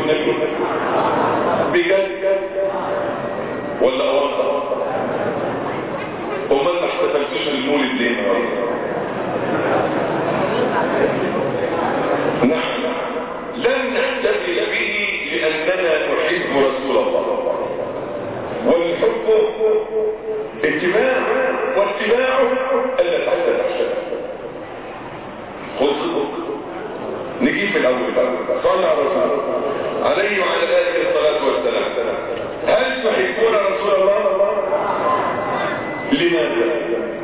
النبي بجد ولا اوقع امال ما احتفلتوش المولد ليه النهارده نحن لم نحتفل به لاننا نحب رسول الله والحب اتباع واتباعه الا تحت الاحسان خذ نجيب الاول صلى على الرسول عليه وعلى اله الصلاه والسلام هل تحبون رسول الله لماذا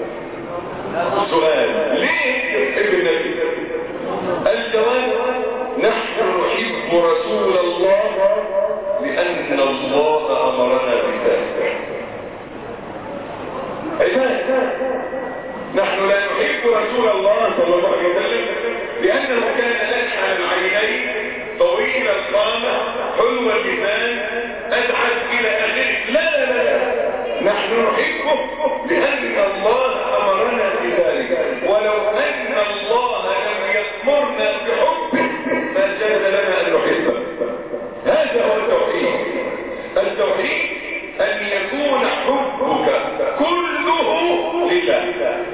سؤال ليه تحب النبي الجواب نحن نحب رسول الله لان الله امرنا بذلك عباد نحن لا نحب رسول الله صلى الله عليه وسلم لانه كان لسعا العينين طويل القامه حلو اللسان ادعت الى اخره لا لا لا نحن نحبه لان الله امرنا بذلك ولو ان الله لم يامرنا بحبه ما جاز لنا ان نحبه هذا هو التوحيد التوحيد ان يكون حبك كله لله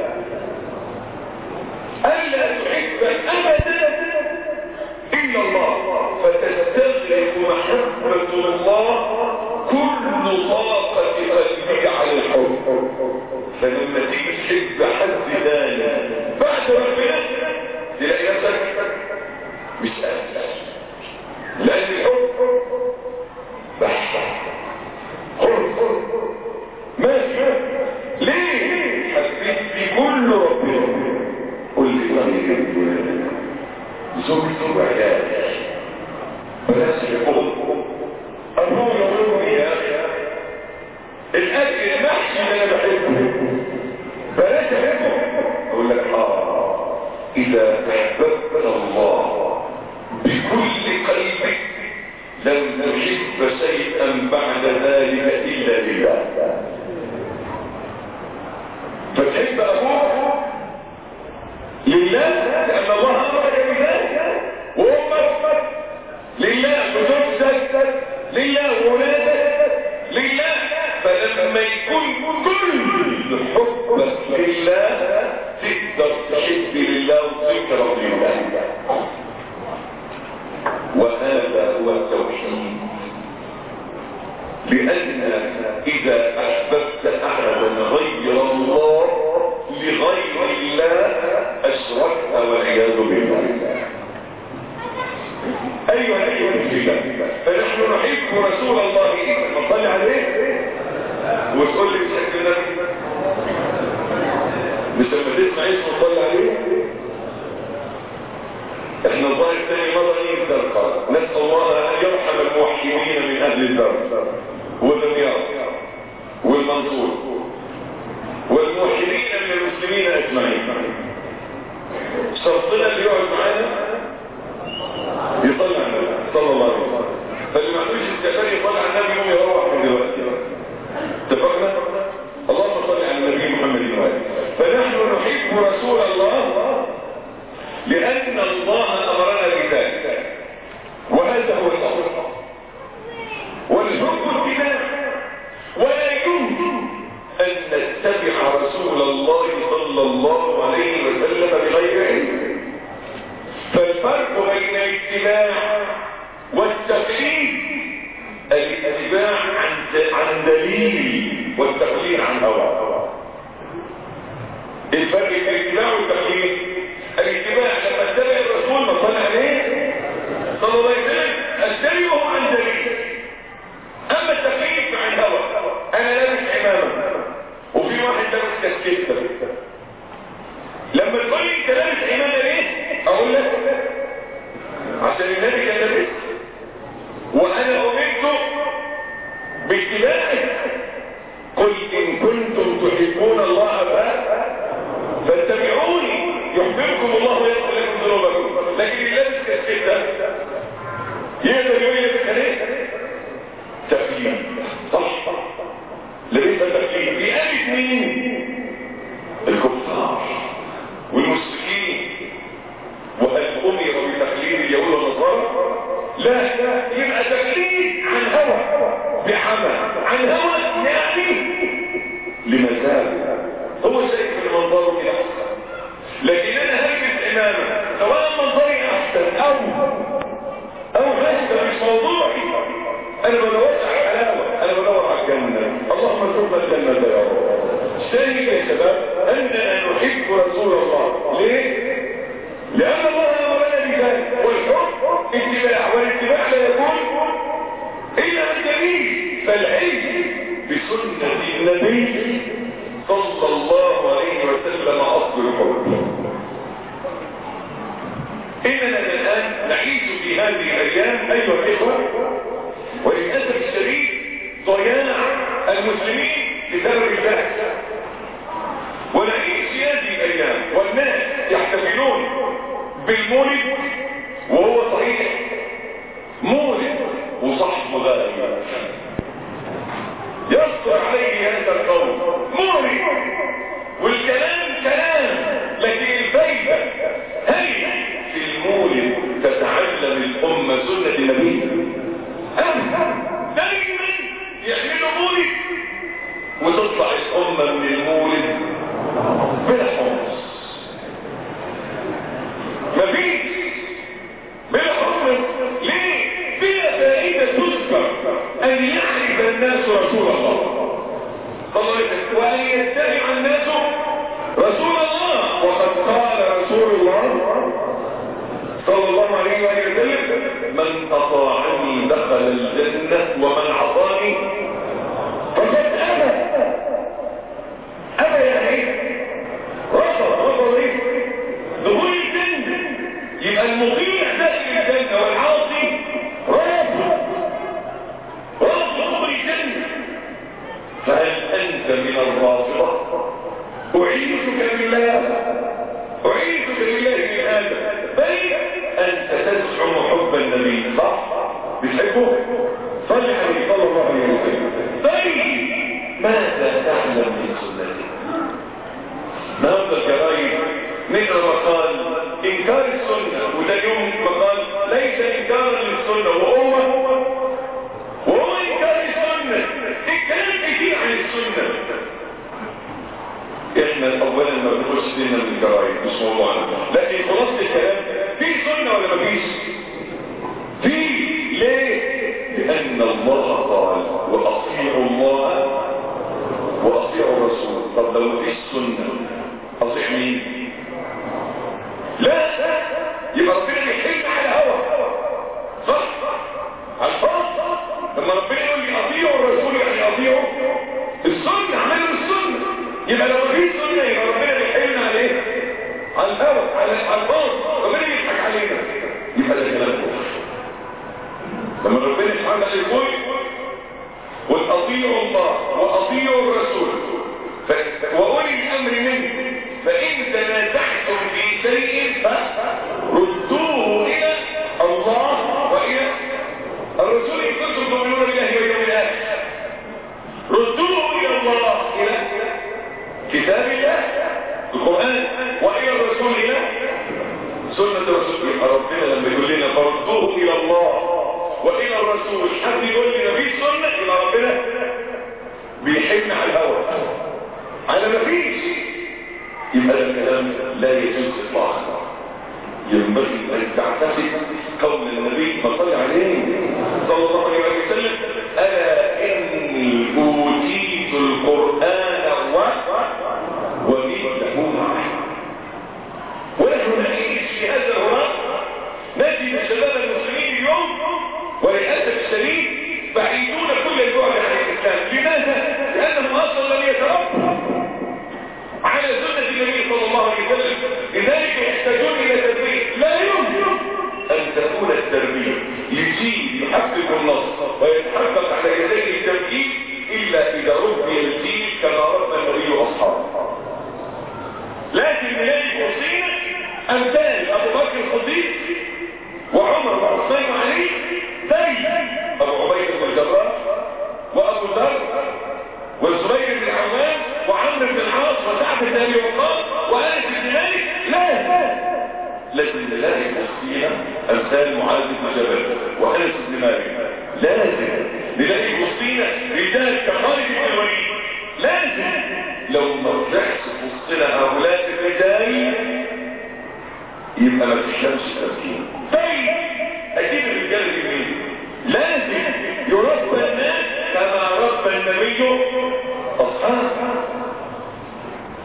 الا تحب ابدا الا الله فتستغرق محبه الله كل طاقه قلبك على الحب فلما تيجي تحب حد ثاني بعد ربنا تلاقي نفسك مش قادر لان الحب بحث حب ماشي ليه حسيت بكل ربنا قل لي طيب زوجته وعيالي بلاش يقول ابوه يقول لي يا اخي الاكل المحشي اللي انا بحبه بلاش احبه اقول لك اه اذا احببت الله بكل قلبك لم تحب شيئا بعد ذلك الا لله فتحب ابوك لله لان الله امرك بذلك وامك لله وزوجتك لله وولادك لله فلما يكون كل حبك لله تقدر تحب لله وتكره لله وهذا هو التوحيد لأن إذا أحببت أحدا غير الله لغير الله أشركت والعياذ بالله أيها الأيها المسلمة فنحن نحب رسول الله نصلي عليه وتقول لي بشكل النبي مش لما تسمع اسمه تصلي عليه احنا الظاهر الثاني مضى ينترقى نسأل الله ان يرحم الموحدين من اهل البر والدمياط والمنصور والموحدين من المسلمين اجمعين شرطنا اللي يقعد معانا يصلي على النبي صلى الله عليه وسلم فاللي ما عندوش استقبال يصلي على النبي يوم يروح من دلوقتي اتفقنا اللهم صل على النبي محمد وآله فنحن نحب رسول الله لأن الله أمرنا بذلك وهذا هو الأمر والحب اتباع ولا يمكن أن نتبع رسول الله صلى الله عليه وسلم بغير علم فالفرق بين الاتباع والتقليد الاتباع عن عن دليل والتقليد عن هوى الفرق بين الاتباع والتقليد الاتباع لما اتبع الرسول ما صلى عليه صلى الله عليه وسلم اتبعه عن دليل اما التقليد عن هوى انا لابس عمامه وفي واحد لابس كاسكيته لما تقول لي انت لابس عمامه ليه اقول لك عشان النبي كان لابس وانا امرت باتباعه قل ان كنتم تحبون الله فاتبعوني يحببكم الله ويغفر لكم ذنوبكم لكن اللي لابس كاسكيته يقدر يقول لك ليه تقليد صح لبسها تقليد بيقلد مين الكفار والمشركين وهل امر بتقليد اليهود والنصارى لا لا يبقى ماذا يرى ثاني يا شباب اننا نحب رسول الله ليه لان الله امرنا بذلك والحب اتباع والاتباع لا يكون الا بالجميل فالعلم بسنه النبي صلى الله عليه وسلم اصل الحب اننا الان نعيش في هذه الايام ايها الاخوه وللاسف الشديد ضياع المسلمين بسبب البحث ونعيش في هذه الايام والناس يحتفلون بالمولد وهو صحيح مولد وصحبه غالي يصدر عليه هذا القول مولد والكلام كلام لكن الفايده هل في المولد تتعلم الامه سنه النبي دايما يعملوا مولد وتطلع الامه من المولد بلا حمص مفيش بلا حمص ليه بلا فائده تذكر ان يعرف الناس رسول الله وان يتبع الناس رسول الله وقد قال رسول الله صلى الله عليه وآله وسلم من أطاعني دخل الجنة ومن عصاني فقد أبى أبى يعني رفض رفض إيه؟ دخول الجنة يبقى المطيع داخل الجنة والعاصي رافض رافض دخول الجنة فهل أنت من الرافضة أعيذك بالله أعيذك بالله من هذا بل أنت تزعم حب النبي صح؟ بتحبه؟ صل عليه صلى الله عليه وسلم طيب ماذا تعلم من سنته؟ النهارده الجرايد نقرا مقال انكار السنه وده يوم مقال ليس انكارا للسنه وهو وهو انكار السنه الكلام كتير عن السنه احنا اولا ما بنخش فينا من الجرايد مش موضوعنا لكن خلاصه الكلام في سنه ولا مفيش في ليه لان الله قال واطيعوا الله واطيعوا الرسول طب لو مفيش سنه اطيع مين لا يبقى ربنا بيحب على هوا صح على الفرض لما ربنا يقول لي اطيعوا الرسول يعني اطيعوا السنه اعملوا السنه يبقى لو مفيش سنه يبقى ربنا بيحلنا على ايه على الهوى على على الفرض ربنا بيضحك علينا يبقى ده كلام كفر لما ربنا سبحانه وتعالى يقول واطيعوا الله واطيعوا الرسول واولي الامر منكم فان تنازعتم في شيء فردوه الى الله والى الرسول ان كنتم تؤمنون بالله واليوم الاخر ردوه الى الله الى كتاب الله القران والى الرسول الى سنه الرسول يبقى ربنا لما يقول لنا فردوه الى الله والى الرسول حد يقول لي مفيش سنه يبقى ربنا بيحن على الهوى على مفيش يبقى الكلام لا يجوز اطلاقا ينبغي ان تعتقد قول النبي ما صلى عليه صلى الله عليه وسلم الا اني اوتيت القران و ومثله معه ونحن نعيش في هذا الهراء نجد شباب المسلمين اليوم وللاسف الشديد بعيدون كل البعد عن الاسلام لماذا؟ لانهم اصلا لم يتربوا على سنه النبي صلى الله عليه وسلم لذلك يحتاجون الى تربيه لا يمكن ان تكون التربيه لجيل يحقق النص ويتحقق على يديه التمكين الا اذا ربي الجيل كما ربى النبي واصحابه لكن يجب وصينا امثال ابو بكر الصديق وعمر وعثمان وعلي زي ابو عبيده بن الجراح وابو ذر والزبير بن عوام وعمرو بن العاص وسعد بن ابي وقاص وانس بن مالك لا لكن نلاقي وسطينا امثال معاذ بن جبل وانس بن مالك لازم نلاقي وسطينا رجال كخالد بن الوليد لازم لو ما رجعش في وسطنا هؤلاء الرجال يبقى ما تفهمش التفكير طيب اجيب الرجال دي مين لازم يربى الناس كما ربى النبي اصحابه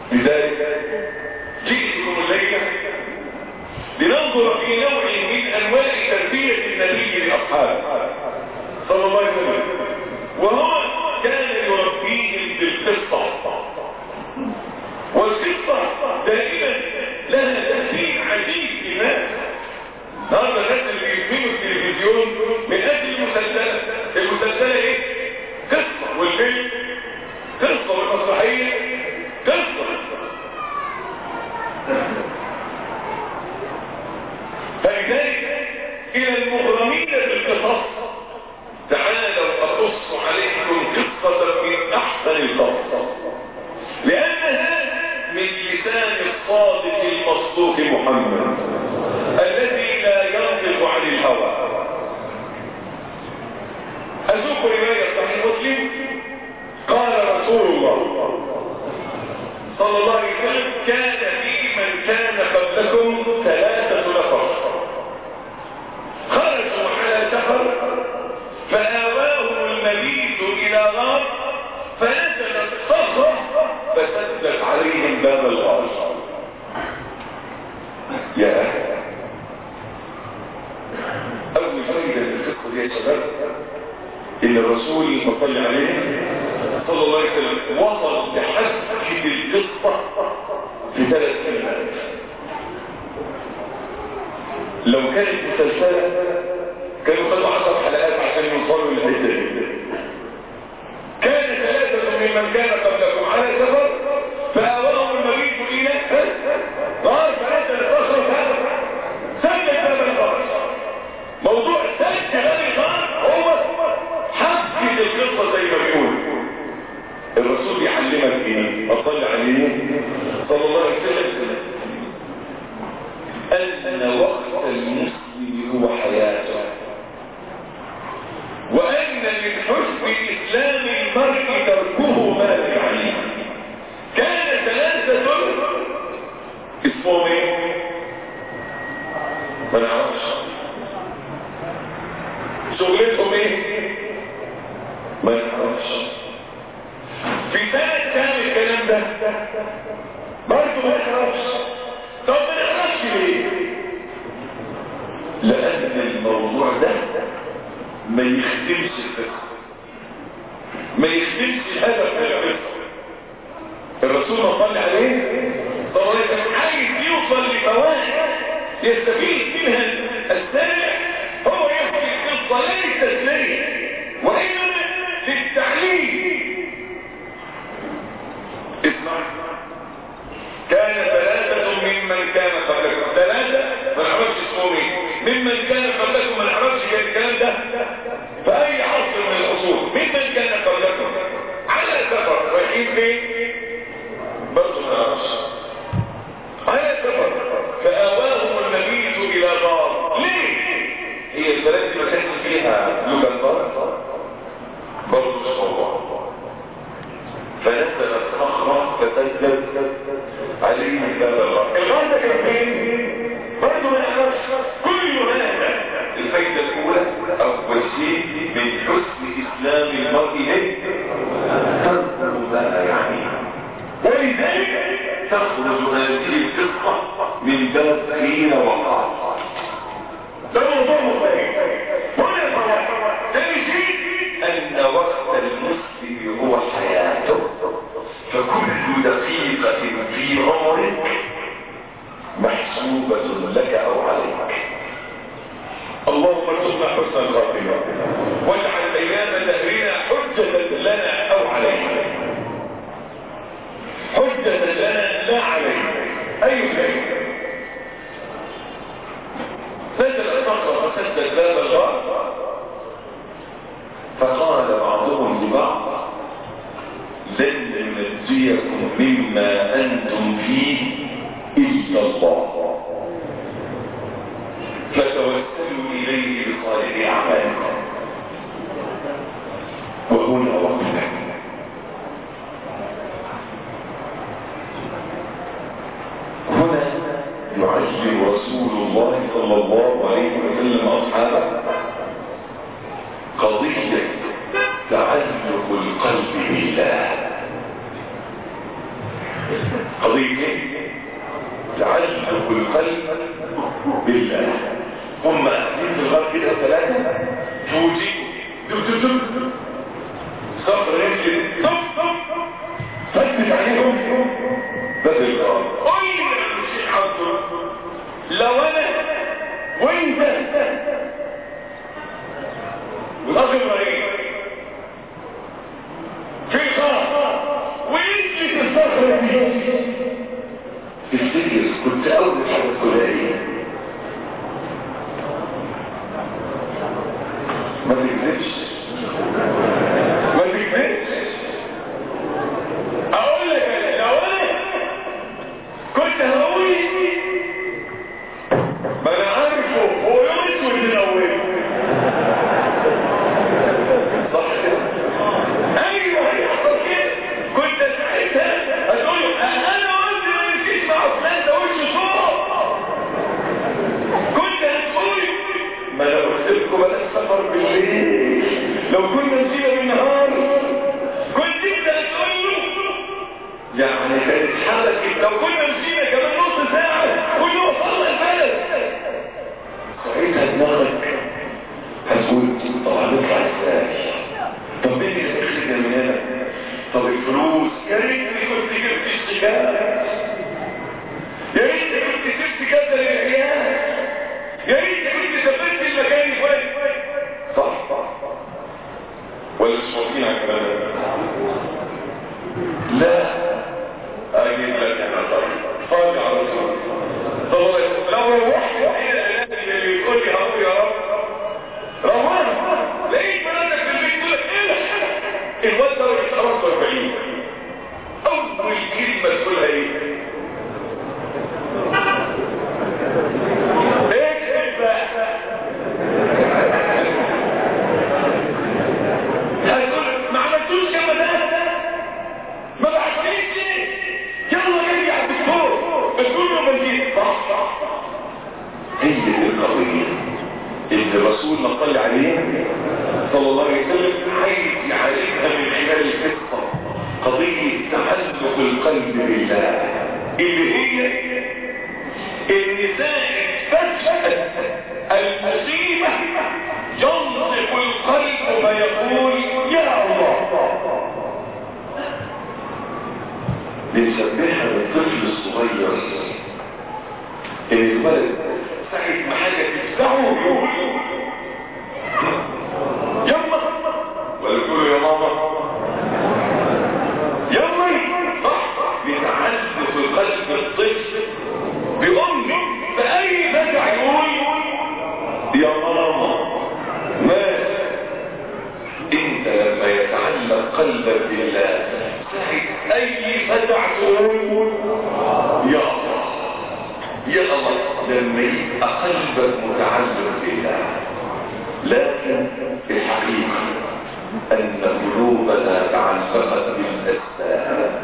لذلك جئتكم الليلة لننظر في نوع من أنواع تربية النبي لأصحابه صلى الله عليه وسلم وهو كان يربيهم بالقصة والقصة دائما لها تأثير عجيب في الناس النهارده الناس اللي بيسمعوا التلفزيون من اجل المسلسلات المسلسله ايه؟ قصه والفيلم قصه والمسرحيه قصه فلذلك الى المغرمين بالقصص تعالوا اقص عليكم قصه من احسن القصص لانها من لسان الصادق المصدوق محمد الذي لا ينطق عن الهوى أسوق رواية صحيح مسلم قال رسول الله صلى الله عليه وسلم كان في من كان قبلكم ثلاثة نفر خرجوا على سفر فآواهم المبيت إلى غار فنزلت صخرة فسدت عليهم باب الغار يا أول فايدة في الفقه دي يا شباب إن الرسول صلى عليه صلى الله عليه وسلم وصل لحد القصة في ثلاث كلمات لو كانت مسلسلة كانوا خدوا عشر حلقات عشان يوصلوا للحتة دي كان ثلاثة ممن كان قبلكم على سفر فأواهم المبيت إلى قال فنزل الصخرة سجل باب الغار موضوع سجل باب الغار هو حقق القصة زي ما بيقول الرسول يعلمك ايه اصلي عليه صلى الله عليه وسلم ان وقت المسلم هو حياته وان من حسن اسلام المرء تركه ما يعنيه كان ثلاثة اسمهم ايه ما نعرفش شغلتهم ايه ما نعرفش في سنة كام الكلام ده برضه ما نعرفش طب ما نعرفش ليه لان الموضوع ده ما يخدمش الفقه ما يخدمش الهدف من الفقه الرسول صلى عليه صلى الله عليه وسلم عايز يوصل لفوائد يستفيد منها السامع هو يحكي القصه لا للتسليه وانما للتعليم اسمع كان ثلاثة ممن كان قبلكم ثلاثة ما نعرفش اسمهم ايه ممن كان قبلكم ما نعرفش الكلام ده في اي عصر من العصور ممن كان قبلكم على سفر رايحين فين برضه ما نعرفش على سفر فآواهم المبيت إلى غار ليه؟ هي البلد دي ما كانش فيها لغة غار برضه مش موضوع فنزل الصخرة فتسجد عليه باب الغار الغار ده كان فين؟ برضه ما نعرفش كل هذا الفايدة الأولى أول شيء من حسن إسلام المرء إيه؟ تنظر ما يعني ولذلك تخرج هذه القصة من باب حين وقع ده موضوع مختلف هنا صلاح ثاني شيء أن وقت المسلم هو حياته فكل دقيقة في عمرك محسوبة لك أو عليك اللهم ارزقنا حسن الخاتمة واجعل أيام دهرنا حجة لنا أو علينا حجة لنا لا علينا أي شيء نزل الصخرة فسدت باب الغار فقال بعضهم لبعض لن ينجيكم مما أنتم فيه إلا الله فتوسلوا إليه بصالح أعمالكم وهنا وقفنا هنا يعلم رسول الله صلى الله عليه وسلم أصحابه قضية تعلق القلب بالله قضية تعلق القلب بالله هم قاعدين في الغرب كده ثلاثة فوجي دب دب دب صبر يمشي طب طب فتت عليهم باب الغرب قل لي يا الشيخ عبده لو انا وانت والاخ ابراهيم في غار وانت في الصخره دي تفتكر كنت اول حاجه تقولها ايه ما تكذبش ما تكذبش اقول لك أنا لو انا كنت هقول ما انا عارفه هو يوم اسود من اوله صح كده ايوه هيحصل كده كنت ساعتها هتقول انا قلت ما يمشيش مع فلان ده وشه صوت كنت هتقول ما انا قلت لكم بلاش سفر بالليل لو كنا نسيبها بالنهار كنت انت هتقول له يعني كانت حركة لو كنا مشينا كمان نص ساعة كنا وصلنا البلد ساعتها دماغك هتقول طب هنطلع ازاي طب مين اللي هيخرجنا من هنا طب الفلوس يا ريتني كنت جبت اشتكاء يا ريتني كنت جبت كذا للعيال يا ريتني كنت سافرت المكان الفلاني صح صح ولا مش واقفين على الكلام ده لا اجيب لك انا طيب فاضي على طول طب لو روحت الى اللي يقول لي اهو يا رب روحت لقيت بلدك في البيت تقول لك ايه الواد ده مش 45 اول كلمه تقولها ايه؟ ايه بقى هتقول ما عملتوش كما ده ما بعتليش ليه يلا نرجع الدكتور بتقول له بنجيب صح صح هي دي القضيه اللي الرسول ما صلى عليه صلى الله عليه وسلم عايز يعالجها من خلال القصه قضيه تعلق القلب بالله اللي هي النساء فجأة المصيبة ينطق القلب فيقول يا الله بنسبحها للطفل الصغير اللي الولد ساعة ما حاجة تفزعه يقول يما ولا يقول يا ماما يما صح بتعلق القلب الطفل بأمه بأي فزع يقول يا ماما مات انت لما يتعلق قلبك بالله ساعة اي فزع تقول يا الله يا الله لما يبقى قلبك متعلق بالله لكن الحقيقة ان قلوبنا تعلقت بالاسباب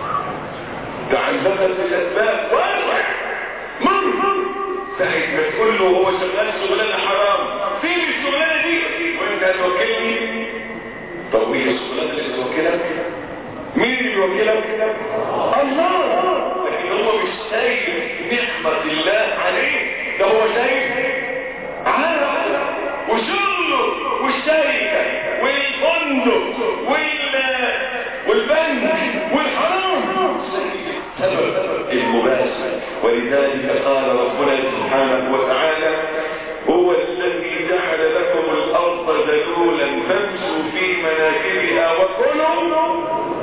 تعلقت بالاسباب واضح مر ساعة ما تقول له هو شغال شغلانه حرام فين الشغلانه دي وانت هتوكلني طب وهي الشغلانه اللي بتوكلك مين اللي بيوكلك الله لكن هو مش شايف نعمه الله عليه ده هو شايف عارف وشغله والشركه والفندق وال والبنك والحرام سبب المباشر ولذلك قال ربنا سبحانه وتعالى هو الذي جعل لكم الارض ذلولا فامشوا في مناكبها وكلوا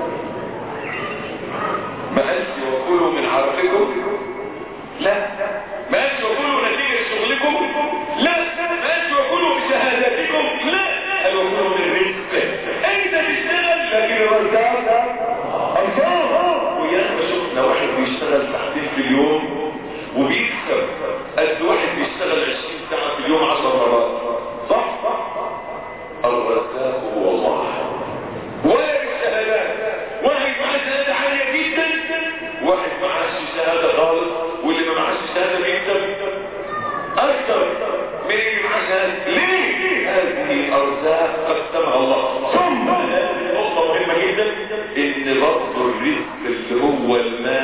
ما قالش وكلوا من عرفكم لا ما قالش وكلوا نتيجه شغلكم لا ما قالش وكلوا بشهاداتكم لا قال وكلوا من رزق انت تشتغل لكن الرزاق الله وياما شفنا واحد بيشتغل ساعتين في اليوم وبيكسب قد واحد بيشتغل 20 ساعه في اليوم 10 مرات صح صح الرزاق هو الله ولا بالشهادات واحد معاه شهاده عاليه جدا واحد معاه شهاده خالص واللي ما معاش شهاده بيكسب اكثر من اللي معاه شهاده ليه هذه ارزاق قسمها الله ثم نقطه مهمه جدا ان برضه الرزق اللي هو المال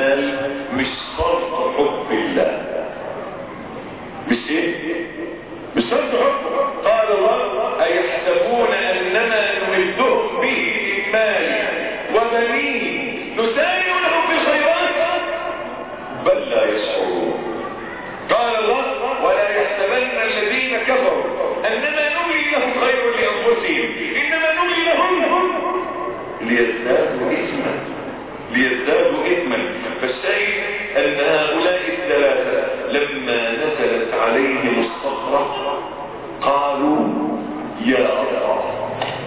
لا يشعرون قال الله ولا يحسبن الذين كفروا انما نملي لهم خير لانفسهم انما نملي لهم ليزدادوا اثما ليزدادوا اثما فالشيء ان هؤلاء الثلاثه لما نزلت عليهم الصخره قالوا يا الله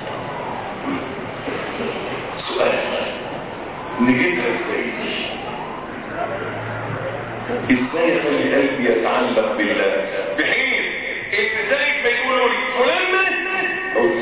سؤال نجيبها ازاي ازاي اخلي قلبي يتعلق بالله بحين ان زيك ما يقولوا لي فلان مات او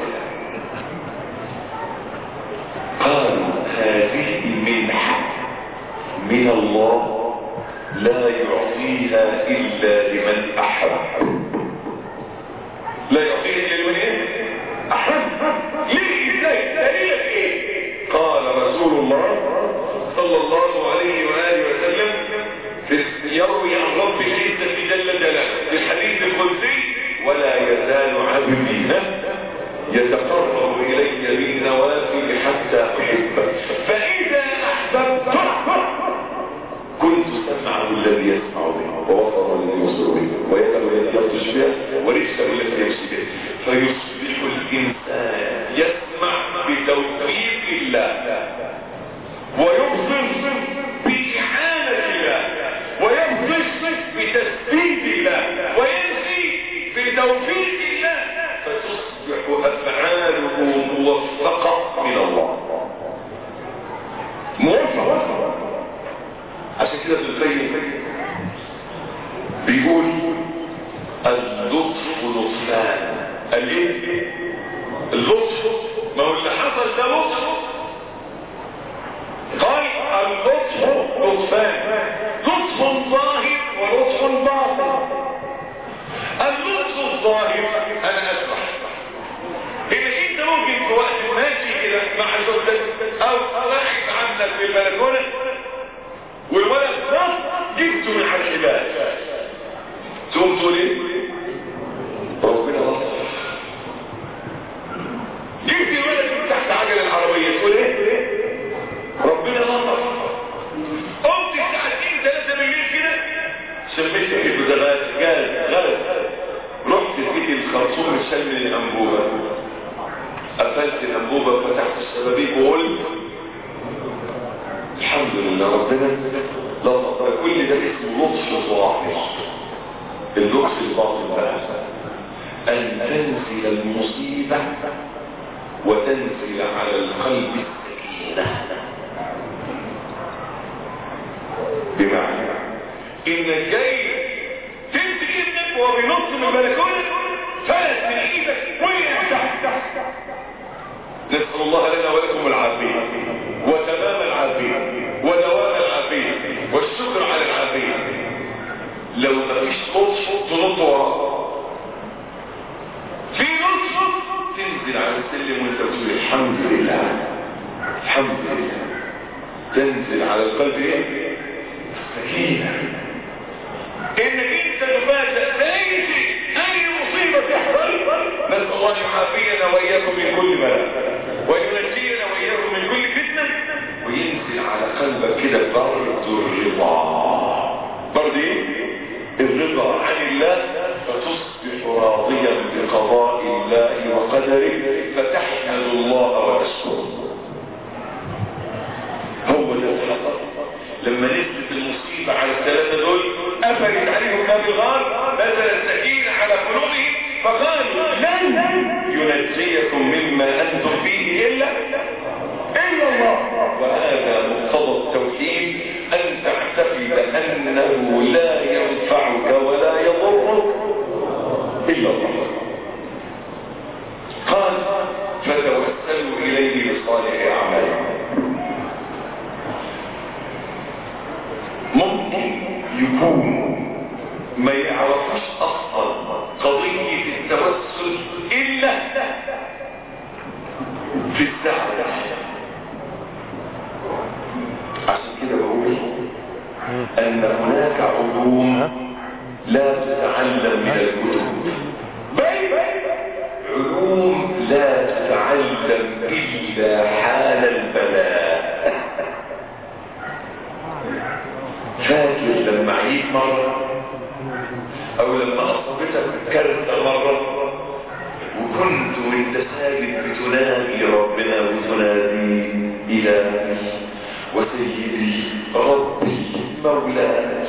قالوا هذه منحة من الله لا يعطيها الا لمن احب لا يعطيها الا لمن ايه احب ليه ازاي دليلك ايه قال رسول الله صلى الله عليه واله وسلم يروي عن رب العزة جل جلاله في الحديث القدسي ولا يزال عبدي يتقرب إلي بالنوافل حتى أحبه فإذا أحببت كنت سمعه الذي يسمع به وبصره الذي يبصر به ويده التي يبطش بها ورجله التي يمشي به فيصبح الإنسان يسمع بتوفيق الله ويبصر بإعانة الله ويبطش بتسديد الله ويمشي بتوفيق الله فتصبح أفعاله موفقة من الله موفقة عشان كده ابن القيم بيقول اللطف لطفان قال ايه اللطف ما هو اللي حصل ده لطف قال اللطف لطفان لطف ظاهر ولطف باطن اللطف الظاهر انا اسمح ان انت ممكن في وقت ماشي كده مع زوجتك او واحد عندك في البلكونه والولد ده جبته من على الحبال تقوم تقول ايه ربنا لطف جبت الولد من تحت عجل العربيه تقول ايه ربنا لطف قمت الساعه 2 3 بالليل كده شميت ريحه غاز غاز غاز رحت لقيت الخرطوم مشال من الانبوبه قفلت الانبوبه وفتحت الشبابيك وقلت الحمد لله ربنا لطف كل ده اسمه لطف ظاهر اللطف الباطن بقى ان تنزل المصيبه وتنزل على القلب السكينه بمعنى انك جاي تمسك ابنك وهو بينط من البلكونه فلت من ايدك وقع تحت نسال الله لنا ولكم العافيه وتمام العافيه ودوام العافيه والشكر على العافيه لو ما فيش لطف تنط وراه في لطف تنزل على السلم وانت بتقول الحمد لله الحمد لله تنزل على القلب ايه سكينه انك انت تفاجئ باي شيء اي مصيبه تحصل نسال الله ان يعافينا واياكم من كل بلاء وينجينا واياكم من كل فتنه وينزل على قلبك كده برد الرضا برد ايه الرضا عن الله فتصبح راضيا بقضاء الله وقدره فتحمد الله وتشكره هو ده الحق لما نزلت المصيبة على الثلاثة دول قفلت عليهم باب الغار نزل السكينة على قلوبهم فقالوا لن ينجيكم مما أنتم فيه إلا إلا الله وهذا مقتضى التوحيد أن تعتقد أنه لا ينفعك ولا يضرك إلا الله قال فتوسلوا إليه بصالح أعمالهم ممكن يكون ما يعرفوش اصلا قضية التوسل الا في الساعة عشان كده بقول ان هناك علوم لا تتعلم من الكتب بل علوم لا تتعلم الا حال البلاء فاكر فكرت مرة وكنت وانت ساجد بتنادي ربنا وتنادي إلهي وسيدي ربي مولاي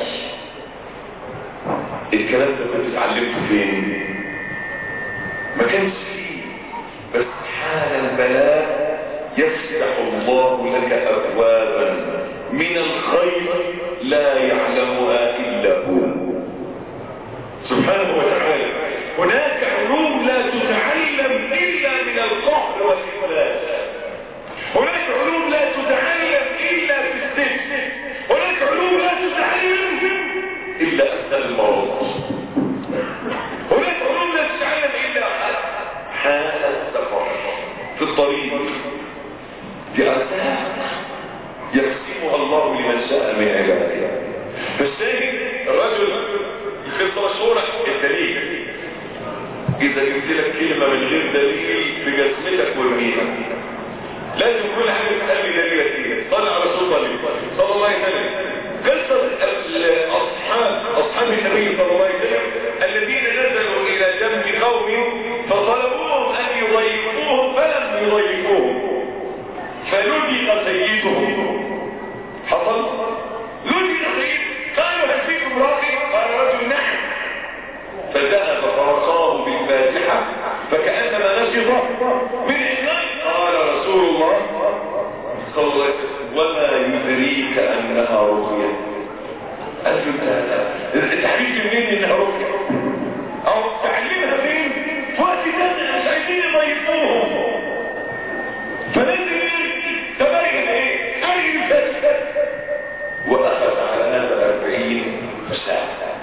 الكلام ده كنت اتعلمته فين ما كانش فيه بس حال البلاء يفتح الله لك أبوابا من الخير لا يعلمها إلا هو سبحانه وتعالى هناك علوم لا تتعلم إلا من القهر والإفلاس هناك علوم لا تتعلم إلا في السجن هناك علوم لا تتعلم إلا أثناء المرض هناك علوم لا تتعلم إلا حال السفر في الطريق دي أرزاق يقسمها الله لمن شاء من عباده فالشاهد الرجل قصة مشهورة الدليل إذا جبت لك كلمة من غير دليل في جسمتك وارميها لازم كل حاجة تسألني دليل فيها صلى على رسول الله صلى الله عليه وسلم قصة الأصحاب أصحاب النبي صلى الله عليه وسلم الذين نزلوا إلى جنب قوم فطلبوهم أن يضيفوهم فلم يضيفوهم فلجئ سيدهم حصل لجئ سيد قالوا هل فيكم راقي قال رجل نعم فذهب فرقاه بالفاتحة فكأنما نشط من إسلام قال رسول الله صلى الله عليه وسلم وما يدريك أنها رقية قال له التحديث منين إنها رقية أو تعلمها فين في وقت ده مش عايزين يضيفوهم فنزل تبين ايه اي فتح واخذ على هذا اربعين ساعة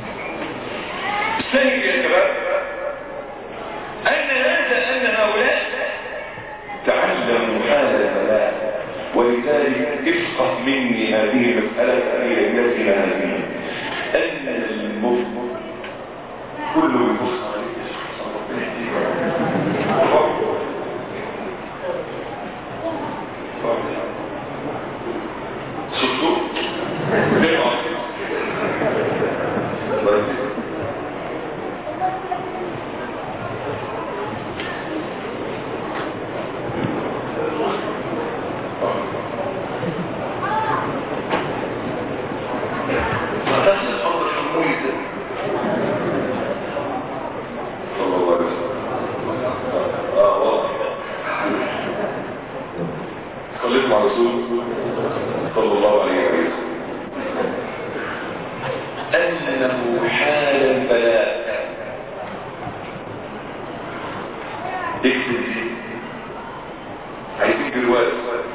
الثاني يا شباب ان هذا ان هؤلاء تعلموا حال البلاء ولذلك افقه مني هذه المسألة في ليلتنا هذه ان المفت كله يبص شفتوا؟ فتحت الأرض الحمولي ده صلى الله عليه وسلم اه واضح صليت مع رسول صلى الله عليه وسلم أنه حال البلاء اكتب دي عايزين جواد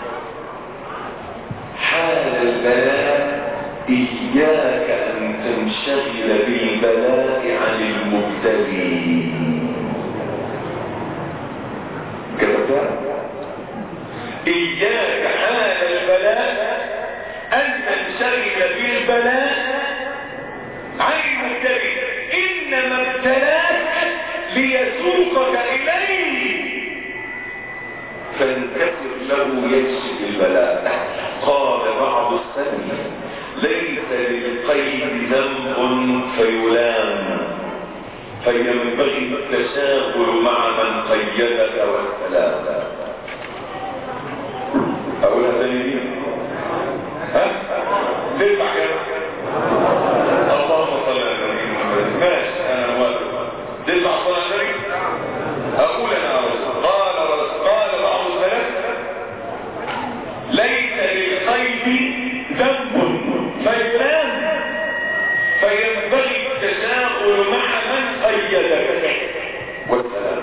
حال البلاء إياك أن تنشغل بالبلاء عن المبتلي كتبتها إياك حال البلاء أن تنشغل بالبلاء عن المبتلي إنما ابتلاك ليسوقك إليه فانكسر له يكشف البلاء قال بعض السلف ليس للقيد ذنب فيلام فينبغي التشاغل مع من قيدك والسلام أقولها تاني دي ها؟ تدفع كده اللهم صل على النبي محمد ماشي أنا موافق تدفع صلاة على النبي أقول أنا قال قال بعض السلف ليس للقيد ذنب فيلام فينبغي التشاغل مع من قيدك والسلام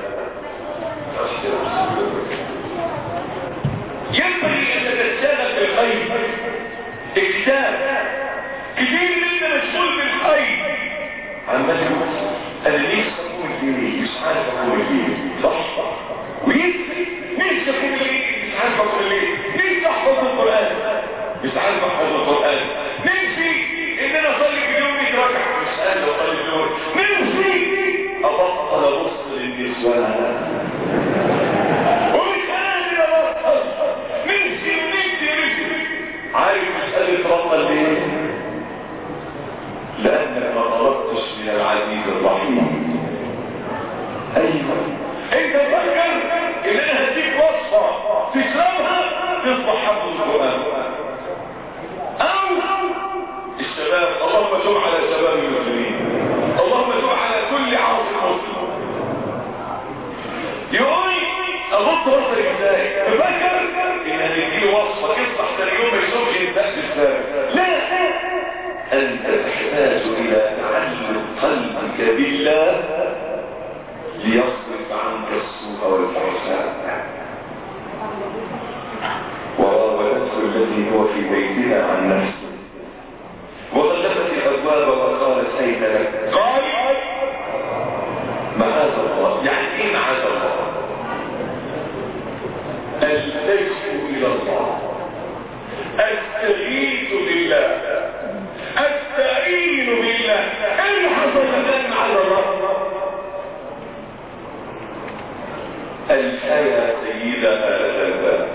ينبغي ان تتشاغل بالخير اكتاب كتير منا مشغول بالخير عمال يقول انا ليه اقول ليه مش عارف اقول ليه صح وينسى نفسي اقول ليه مش عارف اقول ليه نفسي احفظ القران مش عارف احفظ القران نفسي ان انا اصلي في اليوم 100 ركعه مش قادر اصلي في اليوم نفسي ابطل ابص للنسوان ومش قادر ابطل نفسي نفسي نفسي عارف مش قادر تبطل ليه؟ لانك ما طلبتش من العزيز الرحيم تصبح حفظ القرآن أو الشباب اللهم تب على شباب المسلمين اللهم تب على كل عاصم مسلم يقول أبص بصري ازاي تفكر إن هنديه وصفة يصبح ثاني يوم ما يشوفش الدرس الثاني لا أنت تحتاج إلى تعلم قلبك بالله ليصرف عنك السوء والفحشاء وراودته الذي هو في بيتها عن نفسه وغلقت الابواب وقالت اين لك قال معاذ الله يعني ايه معاذ الله التجه الى الله استغيث بالله استعين بالله ان حصل ذلك على الله الحياة سيدها الألباب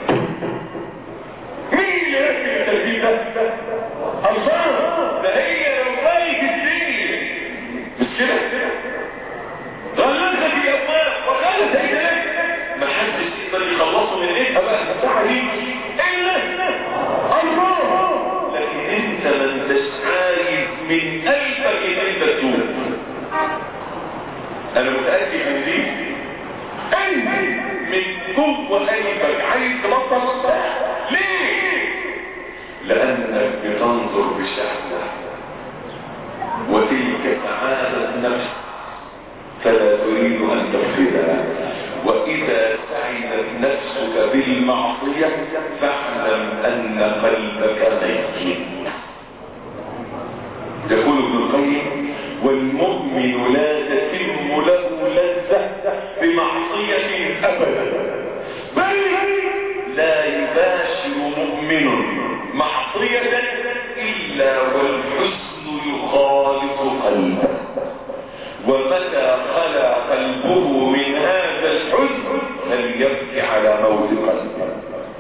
مين اللي يركب التلبية الله ده هي لو بايت الدنيا مش كده غلقت الأبواب وقالت أين لك ما حدش يقدر يخلصه من ايه بقى الساعة دي إلا الله لكن انت ما انتش عايز من قلبك ان انت تتوب انا متأكد من دي انت من جوه قلبك عايز تبطل ليه لانك بتنظر بشهوه وتلك سعاده نفس فلا تريد ان تفقدها واذا سعدت نفسك بالمعصيه فاعلم ان قلبك ميت يقول ابن القيم والمؤمن لا تتم له لذة بمعصية أبدا بل لا يباشر مؤمن معصية إلا والحزن يخالط قلبه ومتى خلا قلبه من هذا الحزن فليبكي على موت قلبه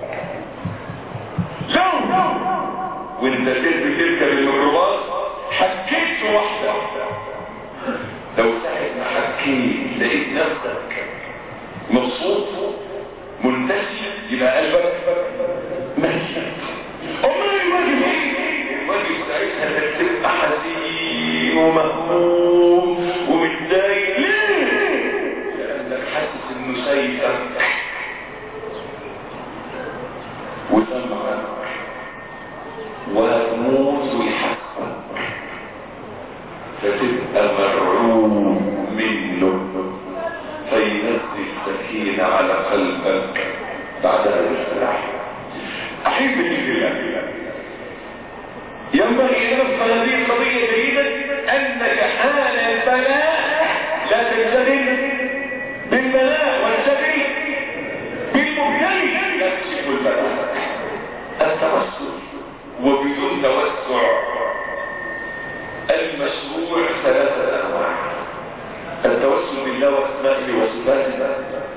لو وانت تركب الميكروباص حكيت واحدة لو ساعد ما حكيت لقيت نفسك مبسوط منتشي يبقى قلبك ميت امال الواجب ايه الواجب ساعتها انك تبقى حزين ومهموم ومتضايق ليه لانك حاسس انه شايفك وسمعك وهتموت ويحبك فتبقى مرعوب منه فينزل السكينة على قلبك بعدها يستراح أحبتي في الله ينبغي أن نفهم هذه القضية جيدا أنك حال البلاء لا تنشغل بالبلاء وانشغل بالمبتلي لا تشغل البلاء التوسل وبدون توسع المشروع ثلاثة أنواع التوسل بالله وأسمائه وصفاته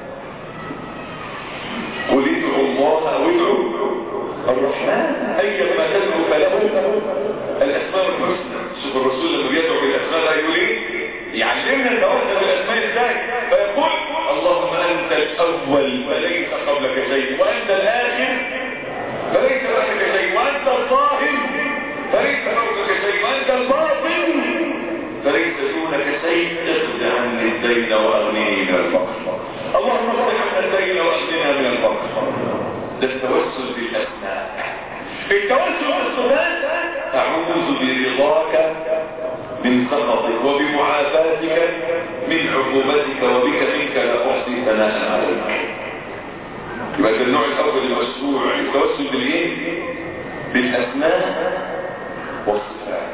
قل ادعوا الله أو ادعوا الرحمن أيما تدعو فله الأسماء الحسنى شوف الرسول لما بيدعو بالأسماء يقول إيه؟ يعلمنا التوسل بالأسماء إزاي فيقول اللهم أنت الأول فليس قبلك شيء وأنت الآخر فليس بعدك شيء وأنت الظاهر فليس فوقك شيء وأنت الباطن فليس دونك شيء اخذ عني الدين وأغنيني من الفقر اللهم اصلح عنا الدين وأغننا من الفقر ده التوسل بالأسماء التوسل بالصفات أعوذ برضاك من سخطك وبمعافاتك من عقوبتك وبك منك لا أحصي ثناء عليك يبقى ده النوع الأول المشروع التوسل بالإيه؟ بالأسماء والصفات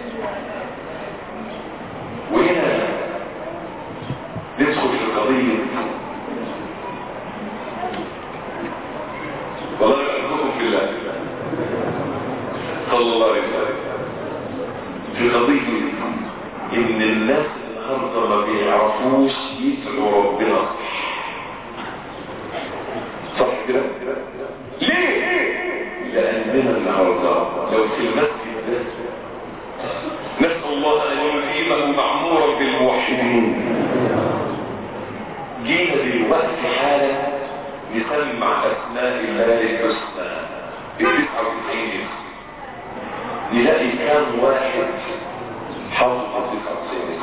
وهنا ندخل في قضية والله أحبكم في الله صلى الله عليه وسلم في قضية إن الناس النهارده ما بيعرفوش يدعوا ربنا صح كده؟ ليه؟ لأننا النهارده لو في المسجد ده نسأل الله أن يلزمه معمورا بالموحدين جينا دلوقتي حالا نسمع اسماء الله الحسنى التسعة وتسعين نلاقي كام واحد حافظ على تسعة وتسعين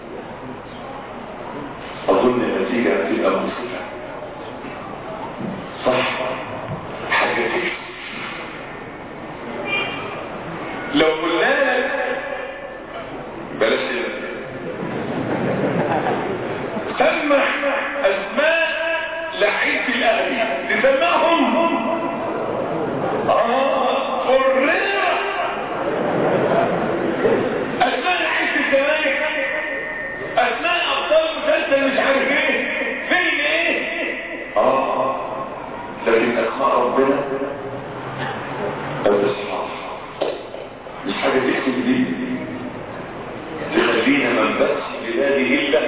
اظن النتيجة هتبقى مصيبة صح حاجة تكسب لو قلنا لك بلاش سمع اسماء لعيبه الاهلي تسمعهم اه فرنا اسماء لعيبه الزمالك اسماء ابطال مسلسل مش عارف ايه فيلم ايه اه لكن اسماء ربنا الاصحاب مش حاجه تكتب دي تخلينا ما نباتش بلادي الا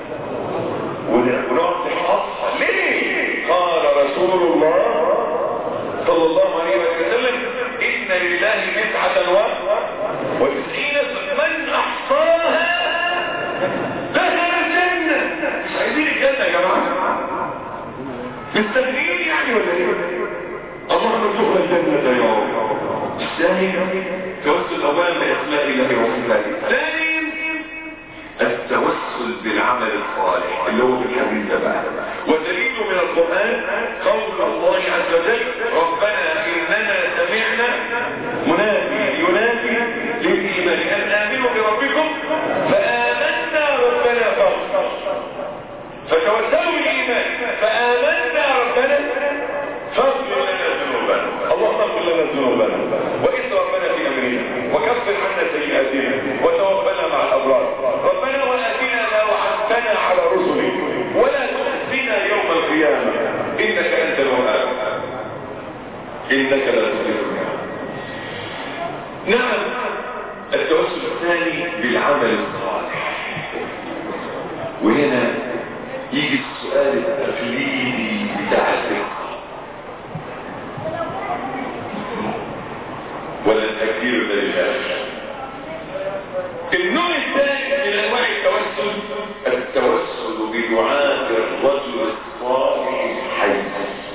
ونقعد نحفظها ليه قال رسول الله صلى الله عليه وسلم ان لله تسعة و وتسعين من احصاها دخل الجنة مش عايزين الجنة يا جماعة مستغنين يعني ولا ايه اللهم ارزقنا الجنة يا رب الثاني توسل اولا باسماء الله وصفاته ثاني التوسل بالعمل الصالح اللي هو في الحديث ده بقى ودليل من القرآن قول الله عز وجل ربنا إننا سمعنا منادي ينادي للإيمان أن آمنوا بربكم فآمنا ربنا فاغفر فتوسلوا بالإيمان فآمنا ربنا فاغفر لنا ذنوبنا اللهم اغفر لنا ذنوبنا وإسرافنا في أمرنا وكفر عنا سيئاتنا وتوفنا مع الأبرار ربنا وآتنا ما وعدتنا على رسلك ولا تخزنا يوم القيامة إنك أنت الوهاب إنك لا تخلف نعم التوسل الثاني بالعمل الصالح وهنا يجي السؤال التقليدي بتاع الفقه ولا التكبير ده لله النوع الثاني من انواع التوسل التوسل بدعاء الرجل الصالح الحي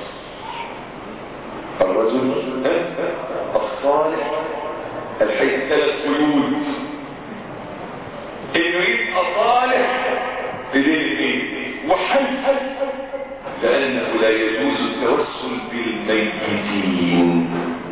الرجل الصالح الحي ثلاث قيود انه يبقى صالح بدين وحي لانه لا يجوز التوسل بالميتين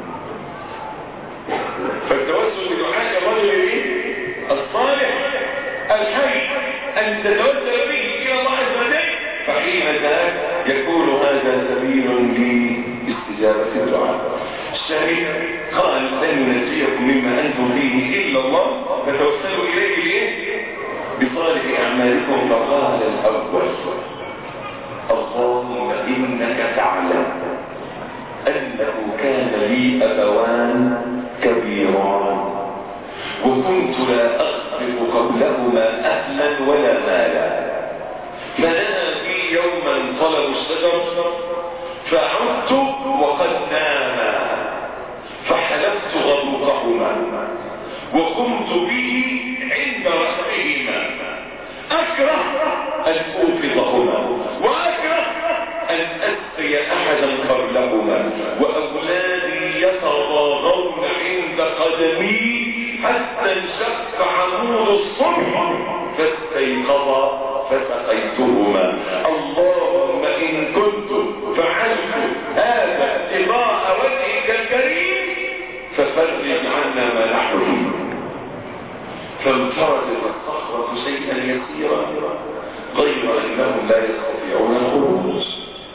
فالتوسل بدعاء الرجل ايه الصالح الحي ان تتوسل به الى الله عز وجل فحين ذاك يكون هذا سبيل لاستجابه الدعاء الشهيد قال لن ينجيكم مما انتم فيه الا الله فتوسلوا اليه بايه بصالح اعمالكم فقال الاول اللهم انك تعلم انه كان لي ابوان كبيران وكنت لا أخبر قبلهما أهلا ولا مالا فنام في يوما طلب الشجر فعدت وقد ناما فحلفت غضوطهما وقمت به عند رأسهما أكره أن أوقظهما وأكره أن أسقي أحدا قبلهما وأولادي يتضاغون عند قدمي حتى انشق عمود الصبح فاستيقظ فسقيتهما اللهم إن كنت فعلت هذا ابتغاء وجهك الكريم ففرج عنا ما نحن فيه فانفردت الصخرة شيئا يسيرا غير أنهم لا يستطيعون الخروج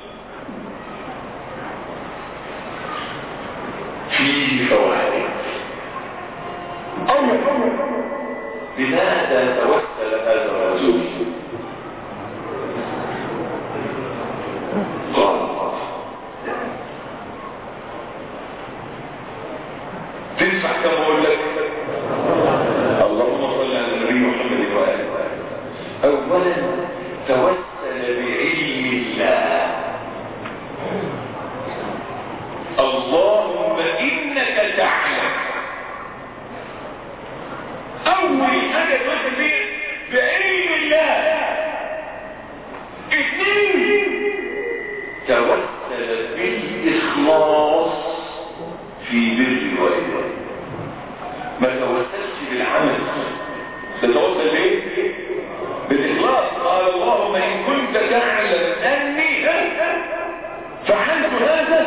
فيه فوائد أول لماذا توسل هذا الرجل قال تدفع كم اقول لك اللهم صل على النبي محمد وآله اولا توسل بعلم الله اللهم انك تعلم اول حاجه توسل فيها بالإخلاص في بر الوالدين ما توسلش بالعمل تتوسل بايه؟ بالإخلاص قال اللهم إن كنت تعلم أني فعلت هذا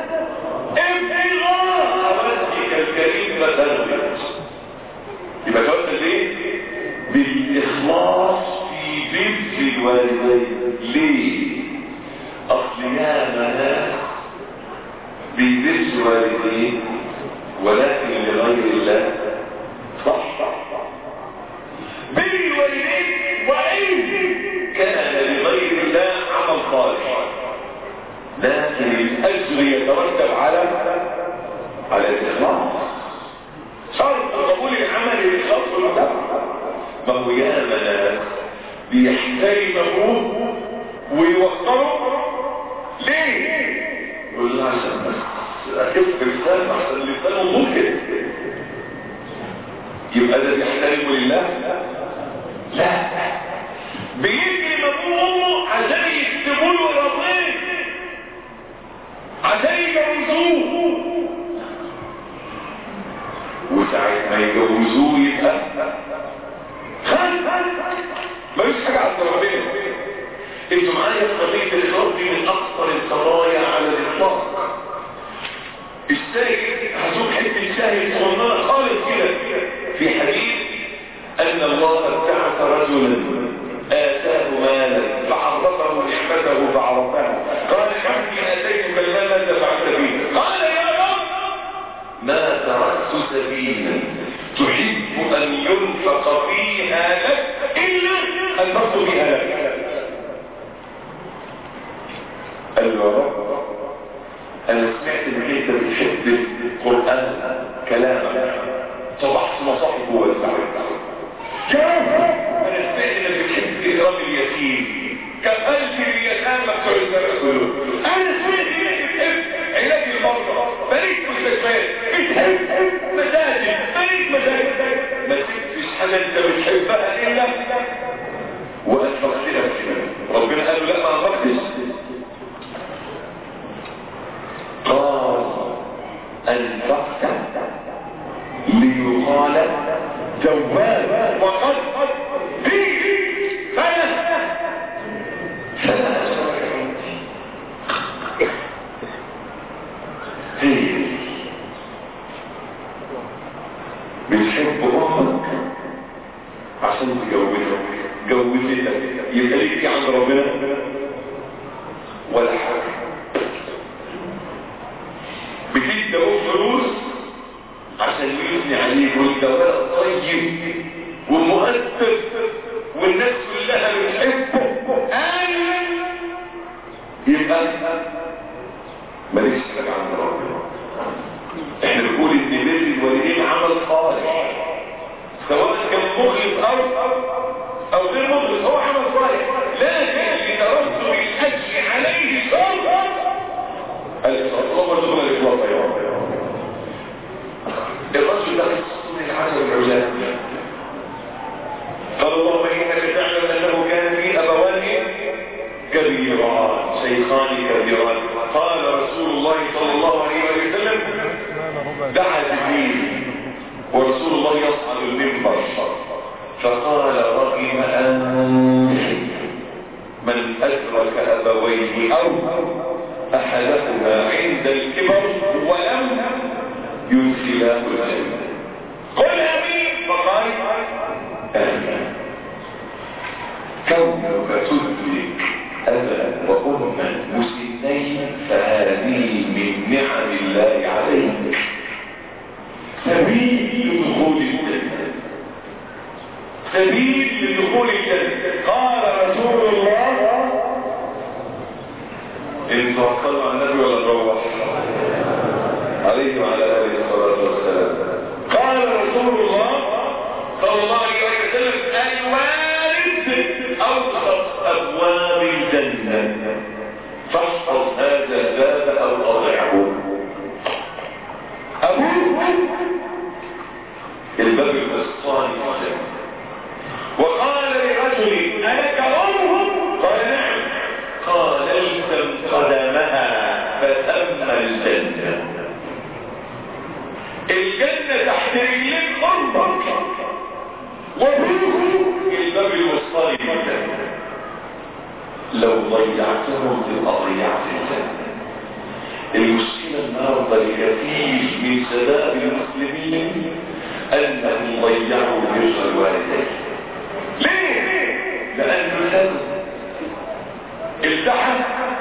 ابتغاء وجهك الكريم فترضي يبقى توسل بايه؟ بالإخلاص في بر الوالدين ليه؟ أصل يا مناس بيبر والدين ولكن لغير الله صح بر الوالدين وإن كان لغير الله عمل صالح لكن الأجر يترتب على على الإخلاص شرط قبول العمل الإخلاص والمتابعة ما هو يا مناس بيحترمه ويوقره ليه؟ يقول له عشان بس اكف لسان عشان لسانه ممكن يبقى ده بيحترمه لله؟ لا بيجري ابوه وامه عشان يكتبوا له رضيه عشان يجوزوه وساعة ما يجوزوه يبقى خل ملوش حاجة على ربنا انتوا معايا في قضية الإخلاص دي من أكثر القضايا على الإطلاق الشاهد هشوف حتة شاهد صغننة خالص كده في حديث أن الله ابتعث رجلا آتاه مالا فعرفه نعمته فعرفها قال عبدي آتيتك المال ماذا فعلت فيه قال يا رب ما تركت سبيلا تحب أن ينفق فيها لك إلا أنفقت بها لك قال له يا رب انا سمعت انك انت بتحب القران كلامك طبعت مصاحب جوه الدعوه انا سمعت انك بتحب اكرام اليتيم كفلت اليتامى بتوع الزمان كله انا سمعت انك بتحب علاج المرضى بنيت مستشفيات بتحب مساجد بنيت مساجد ما تبقيش حاجه انت بتحبها الا وانفقت لها ربنا قال له لا ما انفقتش قال انفقت ليقال جواب وقد فيه فلا فلا هي بتحب امك عشان تجوزها جوزتك يبقى ليك عند ربنا ولا حاجه بتدي فلوس عشان يثني عليك وانت ولد طيب ومؤثر والناس كلها بتحبه انا يبقى ماليش حاجه عند ربنا احنا بنقول ان بر الوالدين عمل صالح سواء كان مخلص او او غير مخلص هو عمل صالح لكن لترتب الاجر عليه شرط الإخلاص دخل الإخلاص أيضا الرجل ده من العشر العجاب قال اللهم إنك تعلم أنه كان في أبوان كبيران شيخان كبيران قال رسول الله صلى الله عليه وسلم دعا جبريل ورسول الله يصعد المنبر فقال رغم أن من أدرك أبويه أو أحدهما عند الكبر ولم يدخلاه الجنة قل أمين فقال آمين كونك تدرك أبا وأما مسنين فهذه من نعم الله عليك سبيل لدخول الجنة سبيل لدخول الجنة قال رسول الله ان توكلوا على النبي ولا نروح عليه وعلى اله الصلاه والسلام قال رسول الله صلى الله عليه وسلم الوارد اوسط ابواب الجنه فاحفظ هذا الباب او اضعه ابوه الباب الاسطاني في الجنه وقال لرجل الك امه قال نعم قال الزم قدمها فتم الجنة وابوه الباب الوسطاني للجنة لو ضيعتهم تبقى ضيعت الجنة المشكلة النهاردة الكثير من شباب المسلمين انهم ضيعوا بر الوالدين ليه؟ لانه لازم التحم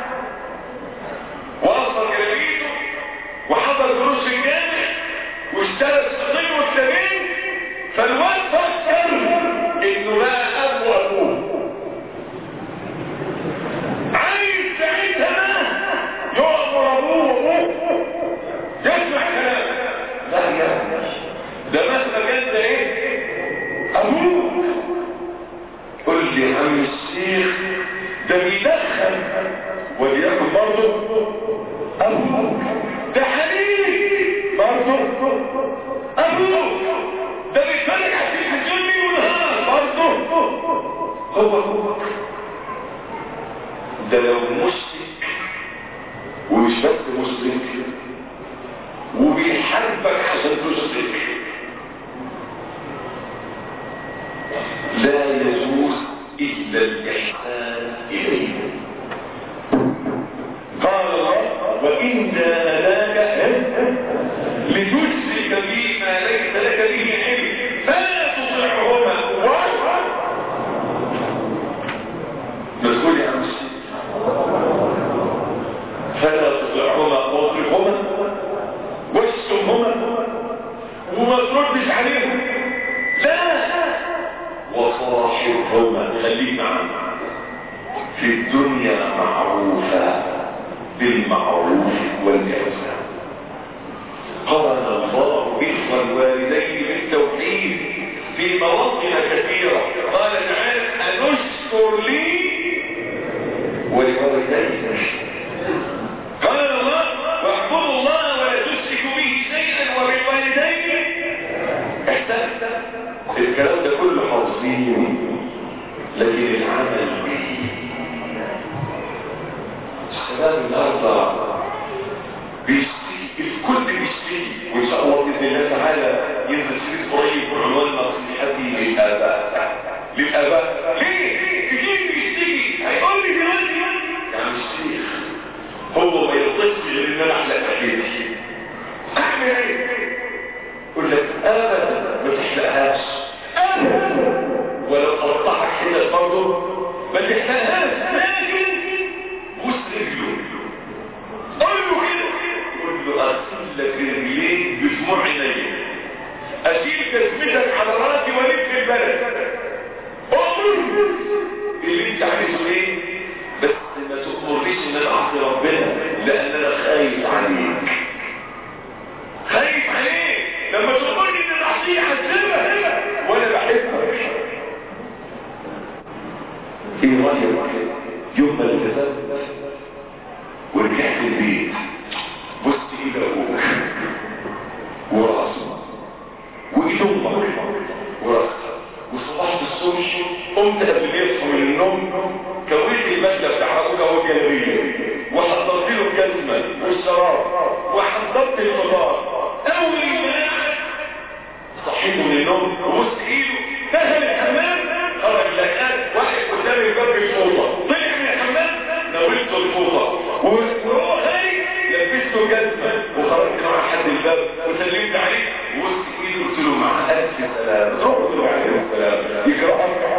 واصل الى بيته وحضر دروس الجامع واشترى الصغير والكبير فالواد فكر انه بقى اب وابوه عايز ساعتها يؤمر ابوه وابوه يسمع كلامه لا يا ده مثلا كان ده ايه ابوك قل لي يا عم الشيخ ده بيدخن وليكن برضه ابوك ده حبيب برضه ابوك ده بيتفرج على التلفزيون ليل ونهار برضه هو ابوك ده لو مشرك ومش بس مشرك وبيحاربك عشان تشرك لا يجوز الا الاحسان اليه قال الله وان جاهداك لتشرك بي ما ليس لك به علم فلا تطعهما مسؤول يا عم الشيخ فلا تطعهما واضربهما واشتمهما وما تردش عليهم لا وصاحبهما خليك معنا في الدنيا معروفة بالمعروف والإحسان قال الله بر الوالدين بالتوحيد في مواطن كثيرة قال تعالى أنشكر لي ولوالديك قال الله واعبدوا الله ولا تشركوا به شيئا وبالوالدين احسان الكلام ده كله حافظين لكن العمل به الشباب النهارده بيشتري الكل بيشتري وان شاء الله باذن الله تعالى ينزل شريط قريب بعنوان نصيحتي للاباء للاباء ليه؟ كتير بيشتري هيقول لي دلوقتي يا عم الشيخ هو ما يرضيش غير ان انا احلق تحليلي اعمل ايه؟ يقول لك ابدا ما تحلقهاش ابدا ولو قطعك حتت برضه ما تحلقهاش لكن بص رجله قول له كده قول له اغسل لك رجليك بدموع عينيا اشيل جسمتك على راسي والف البلد امر اللي انت عايزه ايه بس ما تأمرنيش ان انا اعصي ربنا لان انا خايف عليك خايف عليك لما تأمرني ان انا اعصيه عذبها وانا بحبك ايه رايك يوم ما التزمت ورجعت البيت بصت ايد ابوك وراسه وايد امك وراسك وصبحت الصبح قمت قبل ما يصحى من النوم كويت المبلغ بتاع ابوك اهو الجلابيه وحضرت له الجزمه والشراب وحضرت الفطار اول ما صحيته من النوم وبص ايده دخل الحمام خرج لقى واحد قدام الباب الفوطه طلع من الحمام ناولته الفوطه وهو خارج لبسته جزمه وخرجت مع حد الباب وسلمت عليه وبص ايده قلت له مع الف سلام روح قلت له عليه السلام يكرهك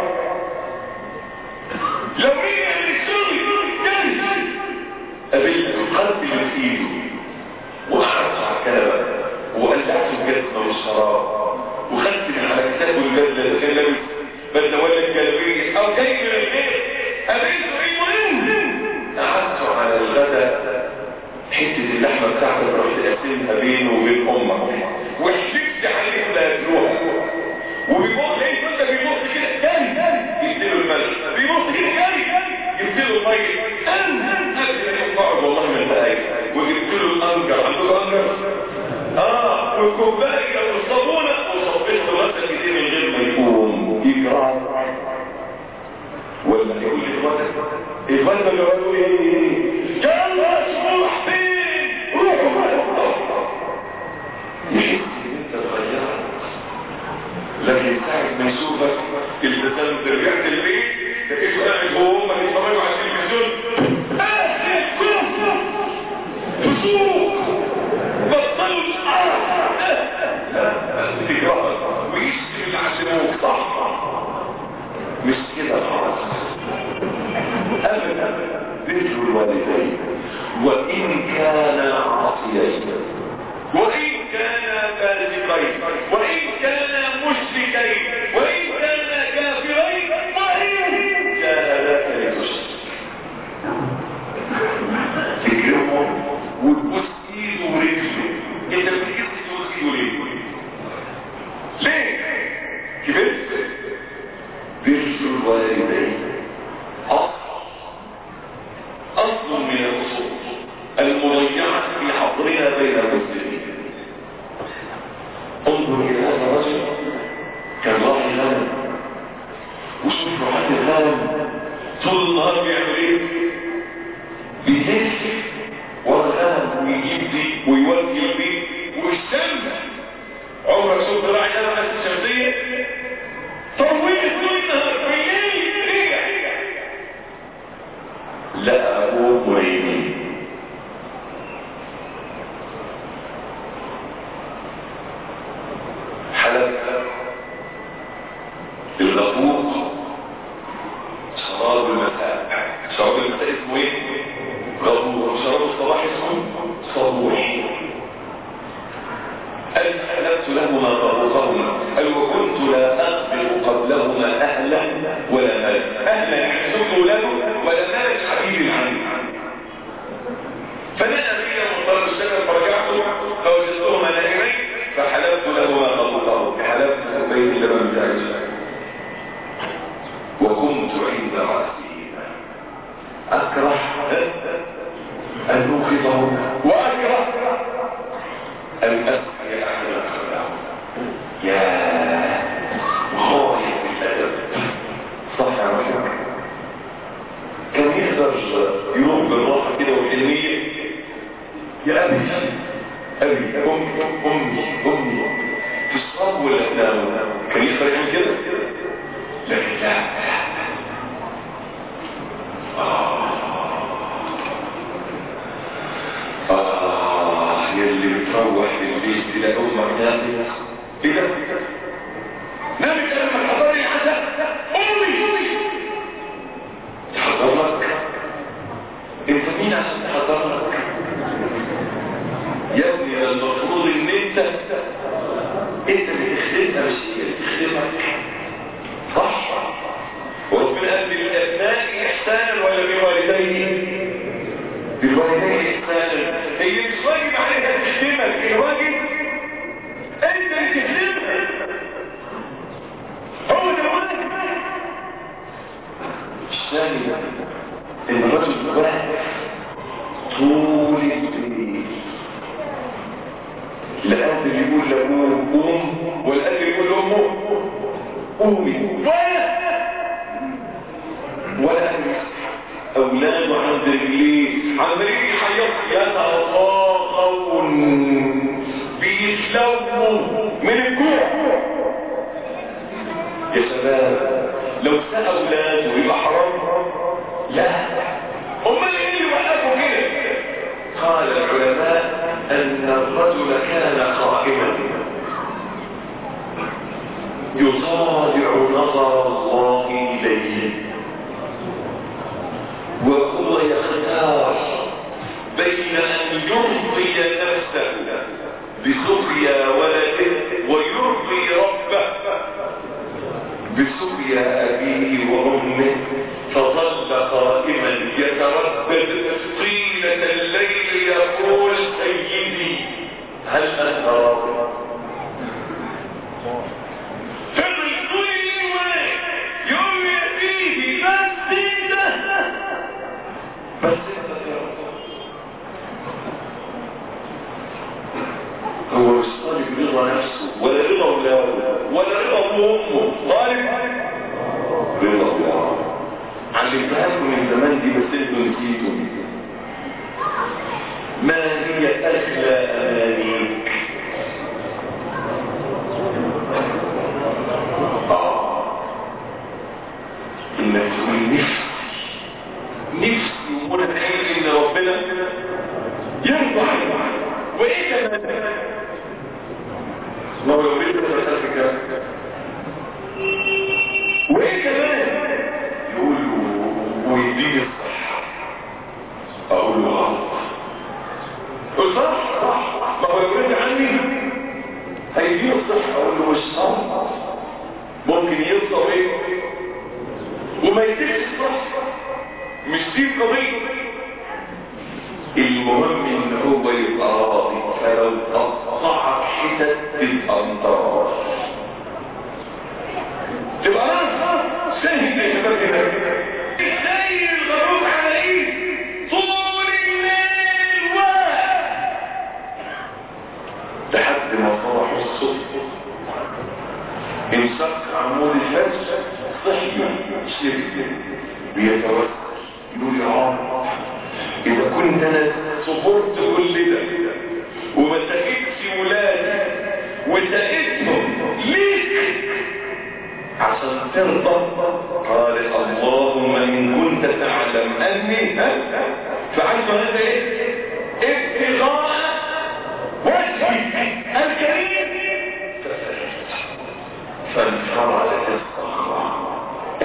لو رجع من الشغل جري قابلت القلب اللي في ايده وقعدت على الكنبه وقلعت الجزمه والشراب وخدت من على كتابه البدله اللي كان لابس بدله ولا الجلابيه او جاي من البيت قابلته المهم قعدت على الغداء حته اللحمه بتاعتك رحت اقسمها بينه وبين امك وحلفت عليه لا ياكلوها وبيبص لقيت انت بيبص كده تاني جبت له الملح بيبص كده تاني جبت له الميه انا قبل ما اقعد والله ما انتهيت وجبت له الانجر عنده انجر اه والكوبايه والصابونه وصبيت له غسل كتير من غير ما يقوم يكره ولا يقول لي اخواتك اخواتك اللي قالوا ايه يلا روح فين روحوا يحس ان انت اتغيرت لكن ساعه من شوفك التزمت رجعت البيت لقيته قاعد هو وامك يتفرجوا على التلفزيون فسوق بطلوا تكرهك ويشتري اللي عشموك صح مش كده خالص ابدا بر الوالدين وان كانا عاصيين وان كانا فاسقين وان كانا مشركين وان كانا كافرين وان جاهداك لتشرك تكرمهم وتبوس ايده ورجله انت بتجيب تبوس ايده ليه؟ ليه؟ كبرت بر الوالدين اصل اصل من الاصول المضيعه في حظرنا بين المسلمين انظر الى هذا الرجل كان راعي غنم وشوف راعي الغنم طول النهار بيعمل ايه؟ بيلف ورا الغنم ويجيب دي ويوكل بيه والشمس عمرك شفت راعي غنم بس الشمسيه؟ طويل طول النهار بالليل رجع لا ابوه مريمين حلب الغفور شراب المساء شراب المساء اسمه ايه غفور وشراب الصباح اسمه صبوح قال حلبت لهما غفورهما قال وكنت لا اقبل قبلهما اهلا ولا مال اهلا يعني زوج ولاده ولا مال حبيبي عني فنأى بي مضطر الشجر فرجعت فوجدتهما نائمين فحلبت لهما غفورهما حلبت بين لبن بتاعي وكنت عند رأسهما أكره أن أوقظهما وأكره أن أسقي أحدا قبله يا غاية الأدب صح يا رجل كان يقدر يروح بالراحة كده والحلمية يا أبي أبي أمي أمي أمي في الصاب ولا تنام كان يقدر يعمل كده لكن لا آه آه يلي بتروح البيت تلاقي أمك نامت إيه ده؟ نامت لما تحضر لي العشاء أمي تحضر لك أنت مين عشان تحضر لك؟ يا ابني ده المفروض إن أنت أنت اللي تخدمها مش هي اللي تخدمك صح وربنا قال للأبناء إحسانا ولا بوالديه بالوالدين إحسانا هي مش واجب عليها تخدمك الواجب أنت اللي تخدمها هو ده الواجب الثاني إن الرجل واقف طول الليل لا قادر يقول لأبوه قوم ولا قادر يقول لأمه قومي ولا ولا أولاده عند رجليه عند رجليه حيط يتطاغون بيتلووا من الجوع يا شباب لو سأل أولاده يبقى حرام لا امال ايه اللي وقفوا كده قال العلماء ان الرجل كان قائما يطالع نظر الله اليه وهو يختار بين ان يرضي نفسه بسقيا ولده ويرضي ربه بسقيا ابيه وامه فظل قائما يتردد طيلة الليل يقول سيدي هل انت راضي فضل طول اليوم يوم يأتيه بس انت بس انت يا رب هو مش طالب رضا نفسه ولا رضا اولاده ولا رضا ابوه وامه طالب رضا الله علمتها لكم من زمان دي بس انتوا نسيتوا ما هي اغلى امانيك آه. ما هو لو بيت مثلا في كام وايه كمان يقول له ويديني الصحة اقول له غلط قل صح صح ما هو لو رجع عني هيديني الصحة اقول له مش صح ممكن يوصل ايه وما يديش الصح مش دي القضية المهم ان هو يبقى راضي فلو قطعت حتت تبقى انطراج تبقى راضي سهل يا شباب كده ازاي الغروب على ايه طول الليل واحد لحد ما صبح الصبح انسق عمود الفجر صحي شرك بيتوسل يقول يا رب اذا كنت انا صبرت كل ده وما سقيتش ولادي وسقيتهم ليك عشان ترضى قال اللهم ان كنت تعلم اني ها فعلت هذا ايه ابتغاء وجهك الكريم فانفرجت الصخره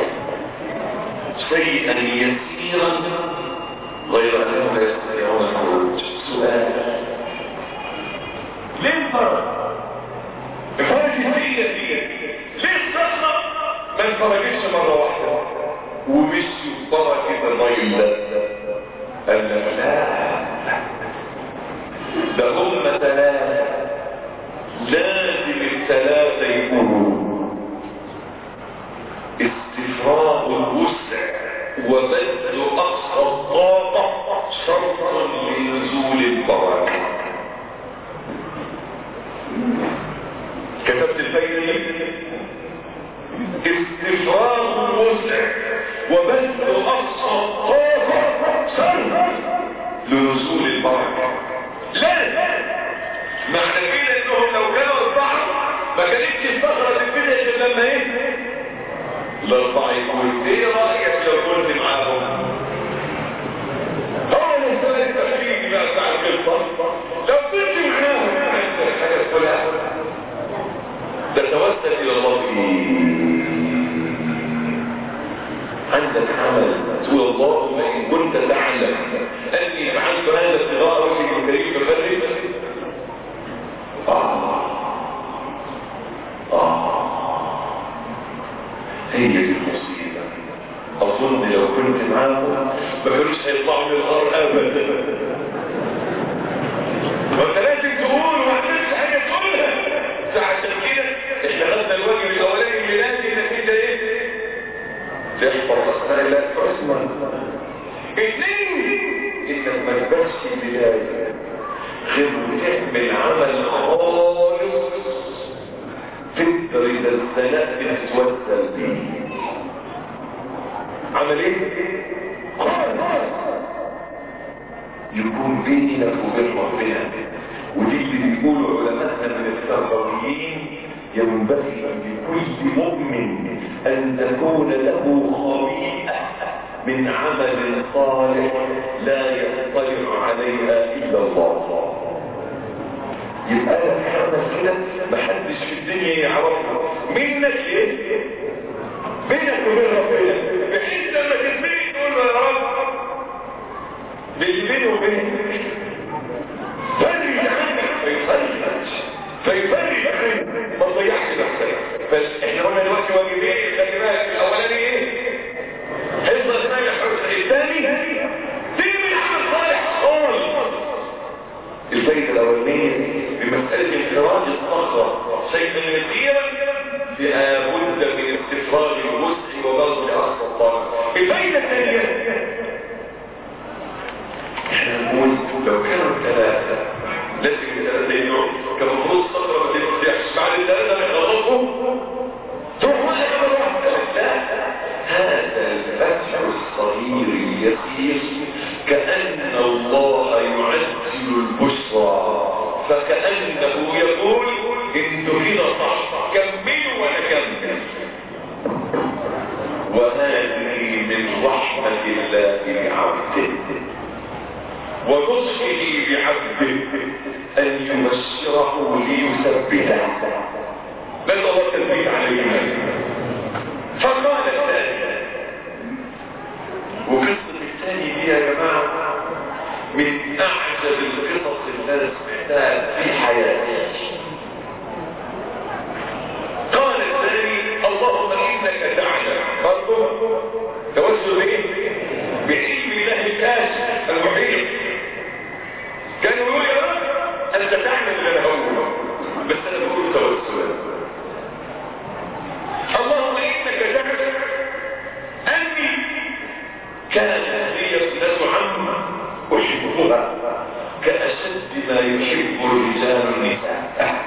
شيئا يسيرا غير انهم لا يستطيعون الخروج سؤال ليه انفرج انفرجت هي دي ليه الصخره ما انفرجتش مره واحده ومشي بركه الراجل ده قال لك لا ده هم ثلاثه لازم الثلاثه يكونوا استفراغ الوسع وبذل اقصى الطاقه شرطا لنزول البركه كتبت الفايده استفراغ الوسع وبذل اقصى الطاقه شرطا لنزول البركه لا معنى كده انهم لو كانوا اربعه ما كانتش الصخره تتفتح الا لما ايه الاربعه يقول ايه رايك لو كنت معاهم هو الانسان التخليقي بقى بتاع القصه لو كنت معاهم حاجه تقولها تتوسل الى الله عندك عمل تقول اللهم ان كنت تعلم اني فعلت هذا ابتغاء وجهك الكريم ففرج آه آه هي دي المصيبة أظن لو كنت معاهم ما كانوش هيطلعوا من الغار أبدا وانت لازم تقول وما عندكش حاجة تقولها فعشان كده احنا خدنا الواجب الأولاني اللي لازم انك انت ايه؟ تحفظ أسماء الله اسما اثنين انك ما تبقاش البداية غير تعمل عمل خالص تقدر اذا الزناء تتوسل بيه عمل ايه يكون بينك وبين ربنا ودي اللي بيقولوا علماءنا من التربويين ينبغي لكل مؤمن ان تكون له خبيئه من عمل صالح لا يطلع عليها الا الله يبقى لك عمل كده محدش في الدنيا يعرفه منك ايه بينك وبين ربنا بحيث لما تتبين تقول له يا رب اللي بيني وبينك فرج عنك فيفرج فيفرج عنك ما تضيعش نفسك بس احنا قلنا دلوقتي واجبين خلي بالك الاولاني ايه حفظ اسماء الحسن الثاني تعمل عمل صالح خالص الفايدة الأولانية بمسألة انفراج الصخرة شيئا يسيرا لابد من استفراغ الوسع وبذل أقصى الطاقة الفايدة الثانية احنا نقول لو كانوا ثلاثة لازم الثلاثة يدعوا كمفروض الصخرة ما تفتحش بعد الثلاثة ما يخلصوا تروح واحد لا هذا الفتح الصغير اليسير كأن الله يعجل البشرى فكأنه يقول انتوا كده صح كملوا وانا كمل وهذه من رحمة الله بعبده ونصحه بعبده ان يبشره ليثبته بل الله التثبيت عليهما فقال الثاني وقصة الثاني دي يا جماعة من اعجب القصص اللي انا سمعتها في حياتي قال الثاني اللهم انك تعلم برضه توسل بايه بعلم الله الكاشف المحيط كان يقول يا رب انت تعلم اللي انا هقوله بس انا بقول توسلا اللهم انك تعلم اني كانت لي ابنه عم احبها كاشد ما يحب الرجال النساء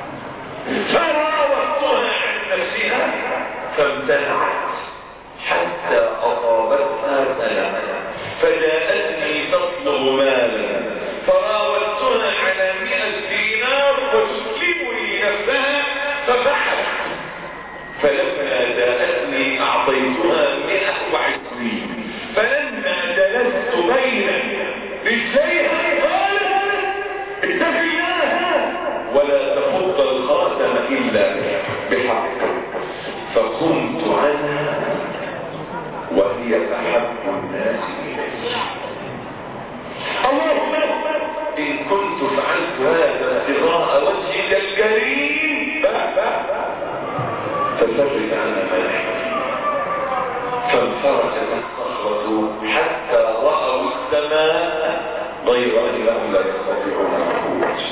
فراودتها عن نفسها فامتنعت حتى اصابتها سلامة فجاءتني تطلب مالا فراودتها على مئة دينار وتسلمني نفسها ففعلت فلما جاءتني اعطيتها مئة وعشرين فلما جلست بين رجليها قالت اتق الله ولا تفض الخاتم الا بحق فقمت عنها وهي احب الناس الي اللهم ان كنت فعلت هذا ابتغاء وجهك الكريم ففرج عنا ما نحن فانفرجت الصخرة حتى رأوا السماء غير أنهم لا يستطيعون الخروج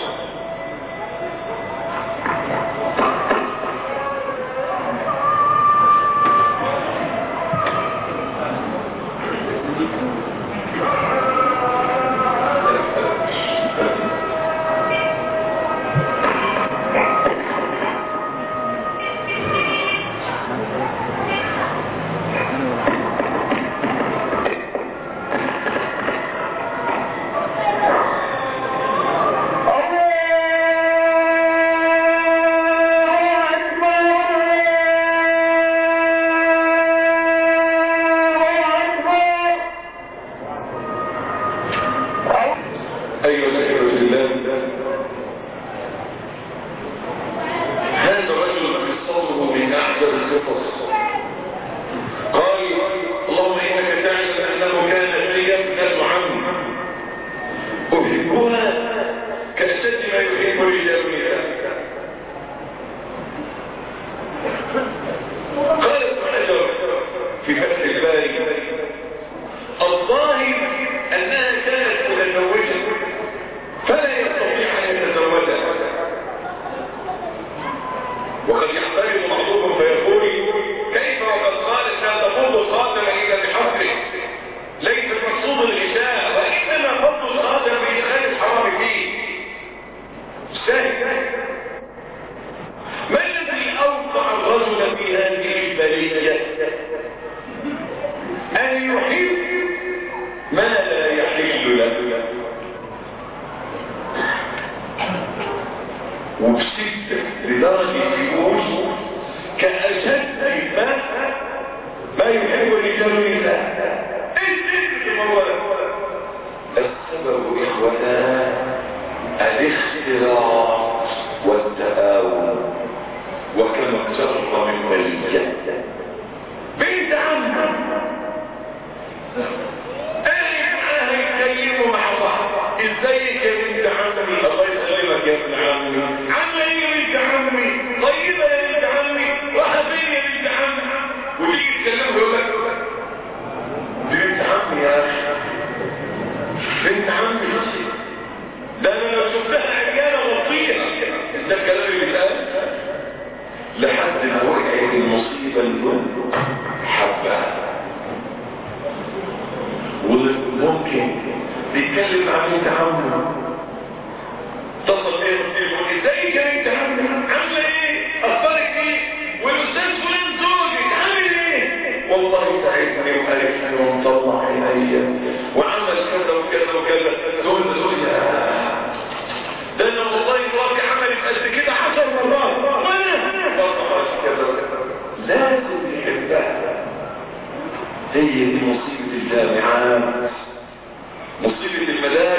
أيها الأخوة في الله هذا الرجل قصته من أعجب القصص قال اللهم إنك تعلم أنه كانت لي ابنة عم أحبها كأشد ما يحب رجال النساء قال ابن حجر في فتح الباري الظاهر أنها كانت متزوجة فلا يستطيع أن يتزوجها وقد يحترم بعضهم فيقول كيف وقد قالت لا تفض الخاتم إلا بحقه ليس المقصود الغشاء وإنما فض الخاتم بإدخال الحرام فيه سهل ما الذي أوقع الرجل في هذه البلية أن يحب ما لا يحل له وبشدة لدرجة يقول كأشد ما ما يحب الرجال النساء السبب إخوانا الاختلاط والتآون وكما اقترب من بلية بنت عمها يتكلموا مع بعض ازيك يا بنت عمي الله يسلمك يا ابن عمي عامله ايه يا بنت عمي طيبه يا بنت عمي راحه فين يا بنت عمي وتيجي تكلمه يقول لك دي بنت عمي يا اخي بنت عمي ده انا لو شفتها عيانه بطيئه ده الكلام اللي بيتقال لحد ما وقعت المصيبه اللي حبها وممكن بيتكلم مع بنت عمه اتصل ايه التليفون ازيك يا بنت عمي عامله ايه اخبارك ايه والاستاذ فلان زوجك عامل ايه والله تعبني وقرفني ومطلع عينيا وعمل كذا وكذا وكذا تقول زوجي ده انا والله مراتي عملت قد كده عشر مرات وانا برضه كذا وكذا لازم يحبها هي دي مصيبة الجامعات مصيبة المدارس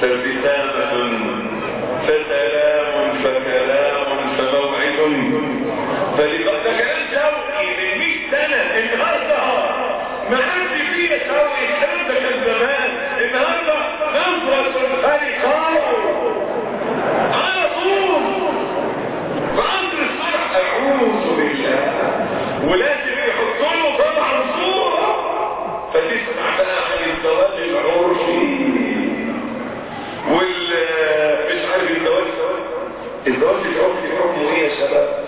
فابتسامة فسلام فكلام فموعد فلقد كلام شوقي من 100 سنة النهارده ما عادش فيه شوقي الكلام ده كان زمان النهارده نظرة فرقاء على طول بعصر الصبح اعوذ بالله ولازم يحطوا له طبعا صورة فتسمع بقى عن الزواج العرفي وال مش عارف الزواج الزواج العرفي حكمه ايه يا شباب؟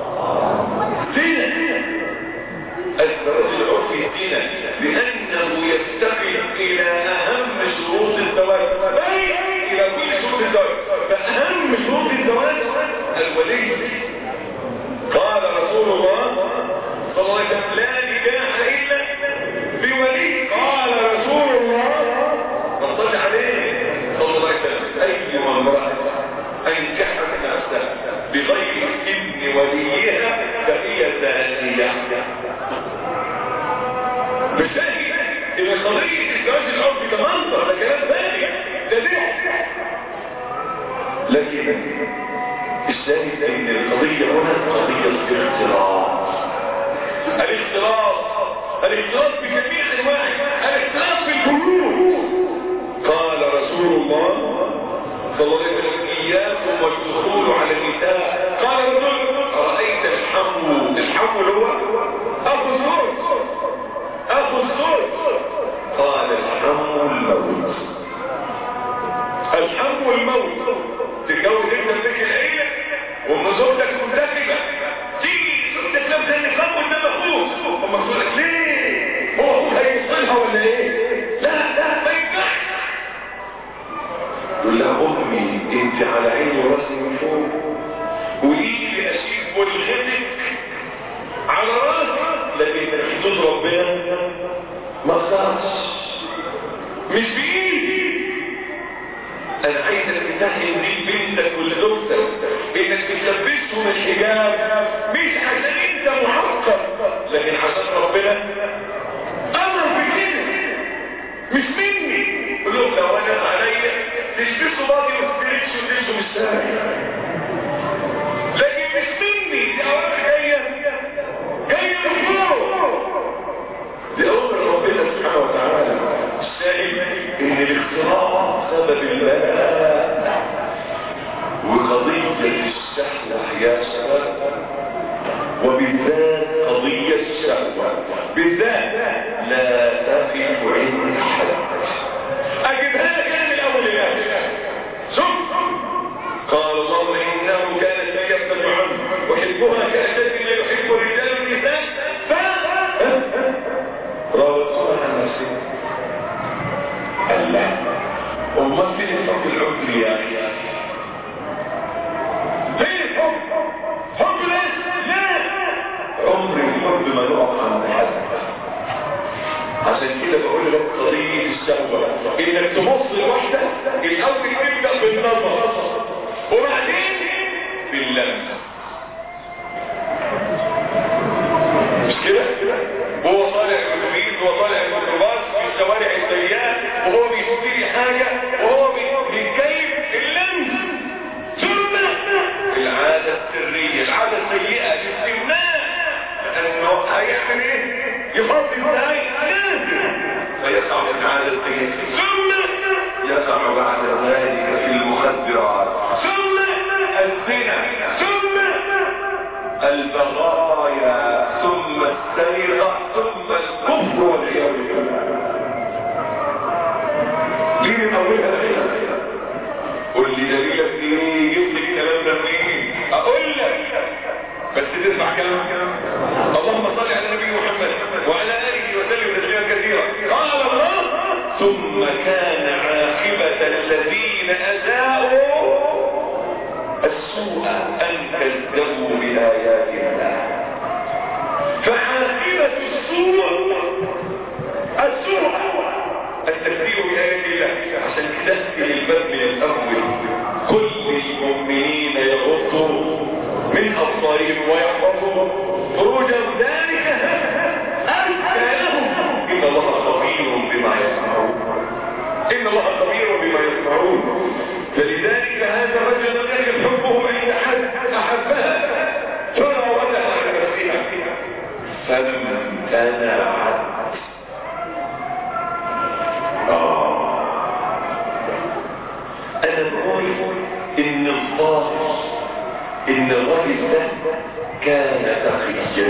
زينة الزواج العرفي زينة لأنه يفتقر إلى أهم شروط الزواج بل إلى كل شروط الزواج فأهم شروط الزواج الولي قال رسول الله صلى الله عليه وسلم لا نكاح إلا بولي قال رسول الله صلى عليه صلى الله عليه وسلم أيما امرأة أنكحت نفسها بغير إذن وليها فهي زانية بالتالي إن قضية الزواج العرفي ده منظر ده كلام ثاني ده ضحك لكن الشاهد ان القضية هنا قضية الاختلاط الاختلاط الاختلاط بجميع انواعه الاختلاط في القلوب قال رسول الله صلى الله عليه وسلم اياكم والدخول على النساء قال رسول ارايت الحمو الحمو هو اخو الزوج اخو الزوج قال الحمو الموت الحمو الموت تتجوز انت بذكر العيله وام زوجتك منتخبه تيجي زوجتك لابسه النقاب قدام اخوك ام اخوك ليه؟ هو اخوك هيوصلها ولا ايه؟ لا لا ما ينفعش تقول لها امي انت على عيني وراسي من فوق قولي لي اشيل بلغتك على راسي لكن حدود ربنا ما اقدرش مش بايدي انا عايزك تسهل دي بنتك ولزوجتك انك تثبتهم الحجاب مش عشان انت محقق لكن عشان ربنا امر بكده مش مني قول لهم لو انا عليا تلبسوا باقي وستريتش وتلبسوا مش سهل لكن مش مني دي اوامر جايه جايه من فوق دي اوامر ربنا سبحانه وتعالى الشاهد ان الاختراع سبب البلاء وقضية الشهوة يا شباب وبالذات قضية الشهوة بالذات لا تقف عند حد اجيبها لك انا من الاول للاخر شوف قال الله انه كان سيفتح عنه احبها كاشد لا يحب الرجال النساء ف راوتوها عن نفسها الله امال فين الحب العذري يا اخي فين الحب حب ليش لا عمر الحب ما يقف عند حد عشان كده بقول لك قضيه الشهوه انك تبص لواحده الاول تبدا بالنظر وبعدين باللمس مش كده هو طالع بالميز وطالع بالميكروباص في الشوارع السيئات وهو بيشتري حاجة وهو بيتكيف اللمس ثم العادة السرية العادة السيئة الاستمناء انه هيعمل ايه يفضي ازاي فيقع في العادة السيئة ثم يقع بعد ذلك في المخدرات ثم الزنا ثم البغايا ثم السرقة ثم الكفر والعياذ بالله ليه اولها كده قول لي دليلك ايه جبت الكلام ده منين اقول لك بس تسمع كلام اللهم صل على النبي محمد وعلى اله وسلم تسليما كثيرا قال الله ثم كان عاقبة الذين اساءوا السوء ان كذبوا بايات الله فعاقبة السوء السوء التكذيب بآيات الله عشان تسهل الباب من الأول كل المؤمنين يغضوا من أبصارهم ويحفظوا فروجهم ذلك أزكى لهم إن الله خبير بما يصنعون إن الله خبير بما يصنعون فلذلك هذا الرجل لم يكن حبه عند احد احبها فراودها عن نفسها فامتنعت انا بقول ان الظاهر ان الرجل ده كان تقيا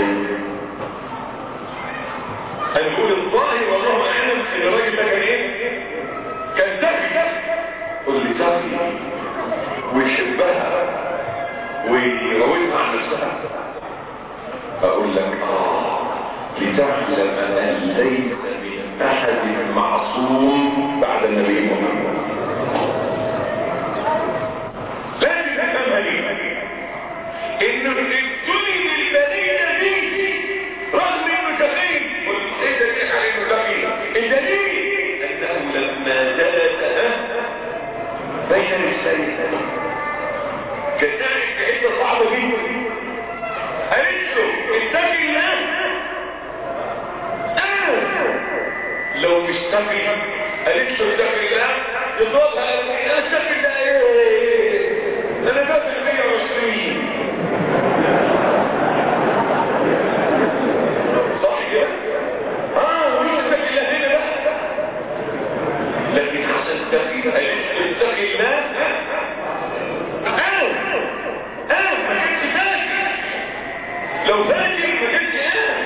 انا بقول الظاهر والله اعلم ان الراجل ده كان ايه كان تقي قل لي تقي ويحبها ويراودها عن نفسها اقول لك اه لتعلم ان ليس من احد معصوم بعد النبي محمد لازم تفهمها ليه انه ابتلي بالبنية دي رغم انه شقيق ايه دليل على انه شقيق الدليل انه لما جلس بين السيد كان قاعد في حته صعبه جدا قالت له اتقي الله لو مش تقي قالت له اتقي الله يضربها اتقي الله ايه انا دافع 120 صح كده اه مش اتقي الله هنا بقى لكن عشان تقي قالت له اتقي الله اه اه ما كانش فاكر لو فاكر ما كانش اه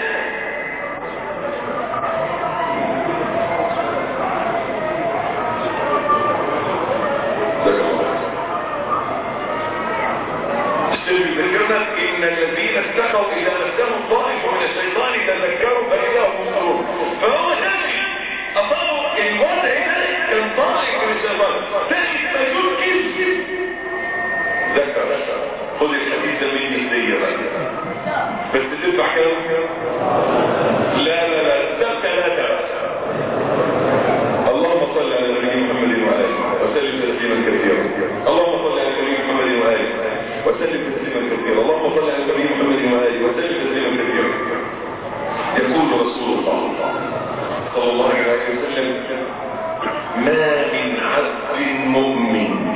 ذكرنا ان الذين اتقوا اذا مسهم طائف من الشيطان تذكروا فاذا هم مبصرون فهو شافي اصابوا الوضع ده كان طائف من الشيطان تجد ما يركز ذكر خذ الحديث ده مني هديه بقى بس تدفع كام لا لا لا ده ثلاثه اللهم صل على نبينا محمد وعلى اله وسلم تسليما كثيرا اللهم صل على نبينا محمد وعلى اله وسلم تسليما كثيرا اللهم صل على نبينا محمد وعلى وسلم تسليما كثيرا يقول رسول الله صلى الله عليه وسلم ما من عبد مؤمن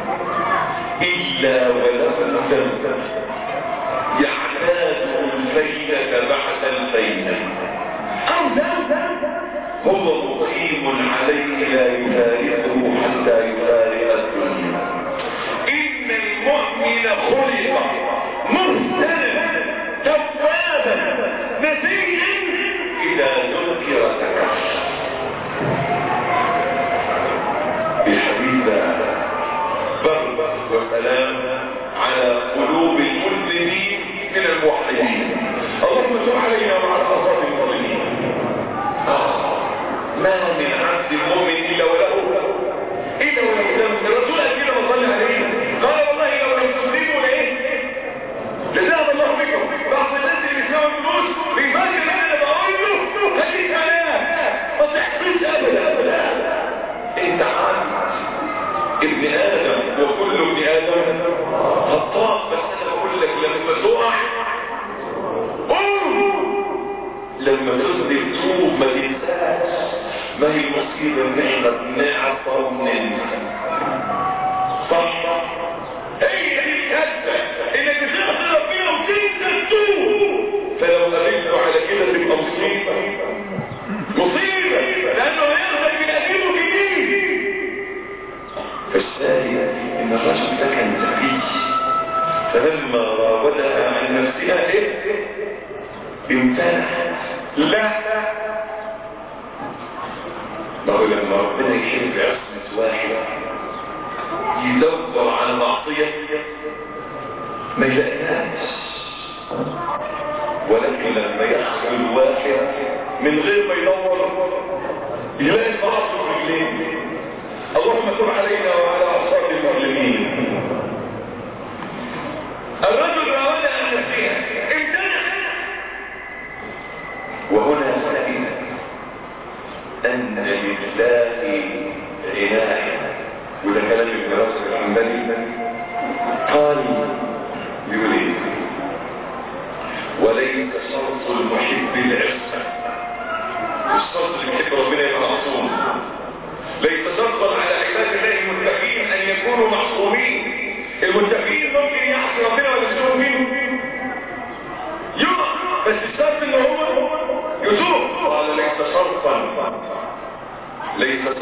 الا وله ذنب يحتاج الفينة بعد الفينة او هو مقيم عليه لا يفارقه حتى يفارق الدنيا ان المؤمن خلق مهتنا توابا نسيا اذا ذكر تكشف بحبيب برد وسلام على قلوب المسلمين من الموحدين اللهم تب علينا مع الاصحاب المسلمين ما من عبد مؤمن الا وله الا وله ذنب الرسول قال كده وصلى عليه قال والله لو لم تسلموا لايه لذهب الله بكم بعض الناس اللي بيسمعوا الفلوس بيفكر ان انا بقول له خليك كلام ما تحبسش ابدا ابدا انت عارف ابن ادم وكل ابن ادم خطاء بس انا بقول لك لما تقع لما تظلم توب ما تنساش ما هي المصيبه ان احنا بنعصى وننسى صح هي دي الكذبه انك تغفر ربنا وتنسى التوب فلو قابلته على كده تبقى مصيبه مصيبه لانه هياخدك من اجله جديد فالشاهد ان الرجل ده كان ذكي فلما راودها عن نفسها ايه امتنعت لا ما هو لما ربنا يحب عصمة واحد يدور على معصية ما يلاقيهاش ولكن لما يحصل الواحد من غير ما يدور يلاقي المعصية في رجليه اللهم تب علينا وعلى اصحاب المسلمين الرجل راود عن نفسها امتنع وهنا سئل ان لله عناية وده كلام ابن راسل الحنبلي قال يقول ايه وليس شرط المحب العصمة الشرط اللي بيحب ربنا يبقى معصوم ليس شرطا على عباد الله المتقين ان يكونوا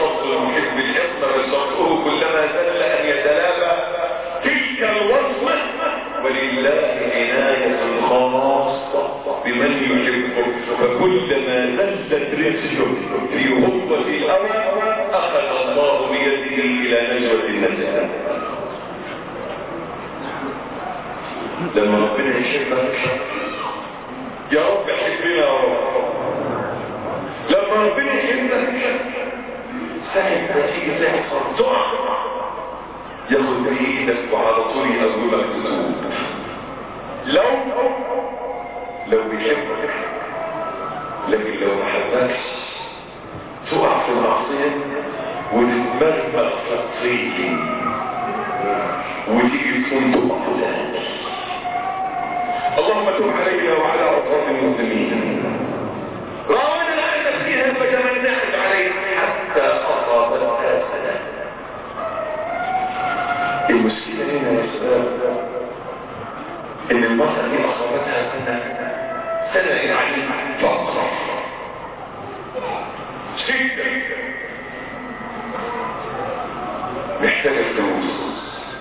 فضل المحب الحكمة رزقه كلما زل أن يتلابى تلك الوصمة ولله عناية خاصة بمن يحبه فكلما زلت رزقه في غربة الأرض أخذ الله بيده إلى نجوة النجاة لما ربنا يحبك يا رب حبنا يا رب لما ربنا يحبك ساعة تأتي ساعة فرطوع ياخد بإيدك وعلى طول يقومك تتوب لو لو بيحبك لكن لو ما حبكش تقع في المعصية وتتمرمغ في الطين وتيجي تكون تقع تاني اللهم تب علينا وعلى أوقات المسلمين راودنا أن نفسيها فتمنعت عليها حتى أصابتها سنة المشكلة هنا يا شباب إن المرأة دي أصابتها سنة سنة يعني فقر شدة محتاجة فلوس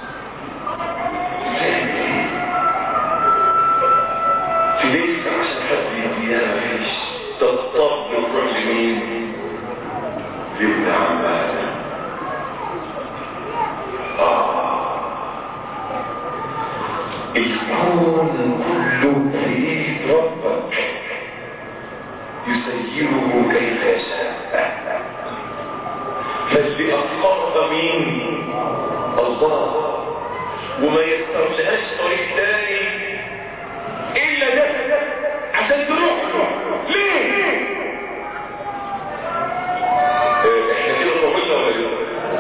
في ليس عشان حد يديها مفيش تضطر تروح لمين لابن عمها آه الكون كله في ايد ربك يسيره كيف يشاء فاللي أطلق مين الله وما يسترلهاش طريق تاني إلا ده عشان تروح ليه احنا كده طولنا ولا ايه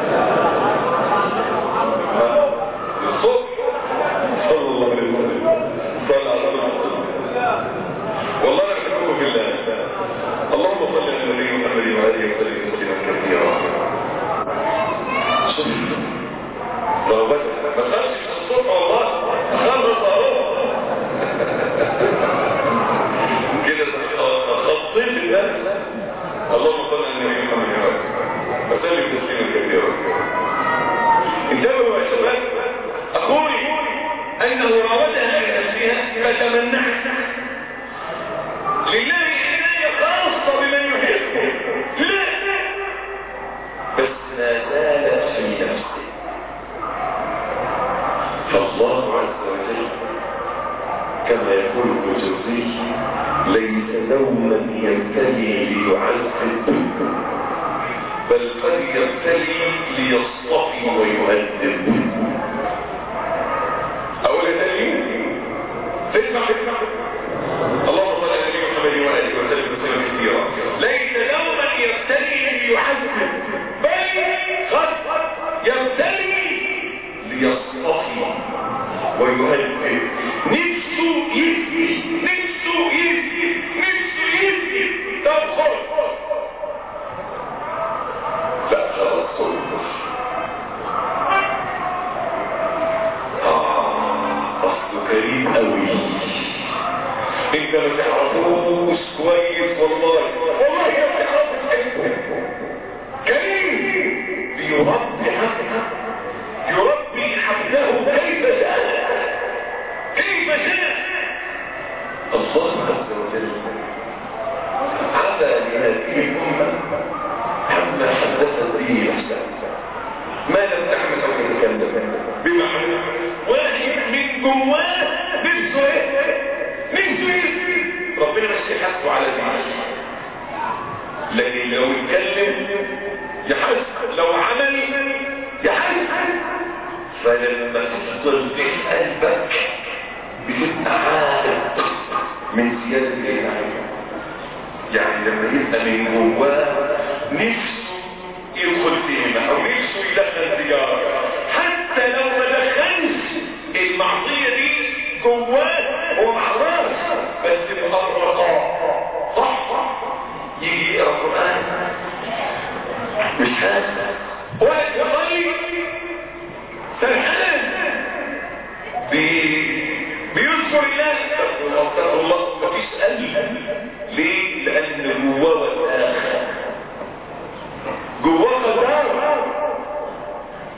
الصبح صلى الله عليه وسلم صلى على رسول والله انا بحبكم في الله اللهم صل على النبي محمد وآله وسلم تسليما كثيرا شوف رغبتك ما خرجش الصبح والله خلص اهو كده خطيت ده اللهم صل على النبي محمد وسلم تسليما كثيرا انتبهوا يا شباب اقول انه راودها لنفسها فتمنعت لله عناية خاصة بمن يحبه لا بس ما زالت في نفسه فالله عز وجل كما يقول الجوزي ليس دوما يبتلي ليعذب بل قد يبتلي ليصطفي ويهذب اقول تاني اسمع اسمع اللهم صل على النبي محمد واله وسلم تسليما كثيرا ليس دوما يبتلي ليعذب بل قد يبتلي ليصطفي ويهذب نفسه يهدي نفسه يهدي نفسه يهدي طب خلاص لا خلاص خلاص اصله كريم قوي انت ما تعرفوش كويس والله والله ما تعرفوش تحبه كريم بيربي حقه يربي حقه كيف شاء كيف شاء الله عز وجل عفى لهذه الامه عما حدثت به نفسها ما لم تعمل او تتكلم بمعنى واحد من جواه نفسه ايه نفسه ايه ربنا مش يحاسبه على دي لكن لو اتكلم يحاسب لو عمل يحاسب فلما تفضل في قلبك بتبقى عارف من زيادة الإيمان يعني لما يبقى من جواه نفسه يدخل فيهما او نفسه يدخل سيارة حتى لو ما دخلش المعصية دي جواه هو معرفش بس مقرقة صح يجي يقرا القرآن مش هذا واحد يصلي سرحان بيذكر الله استغفر الله مفيش قلب ليه؟ لأن جواه والآخر جواه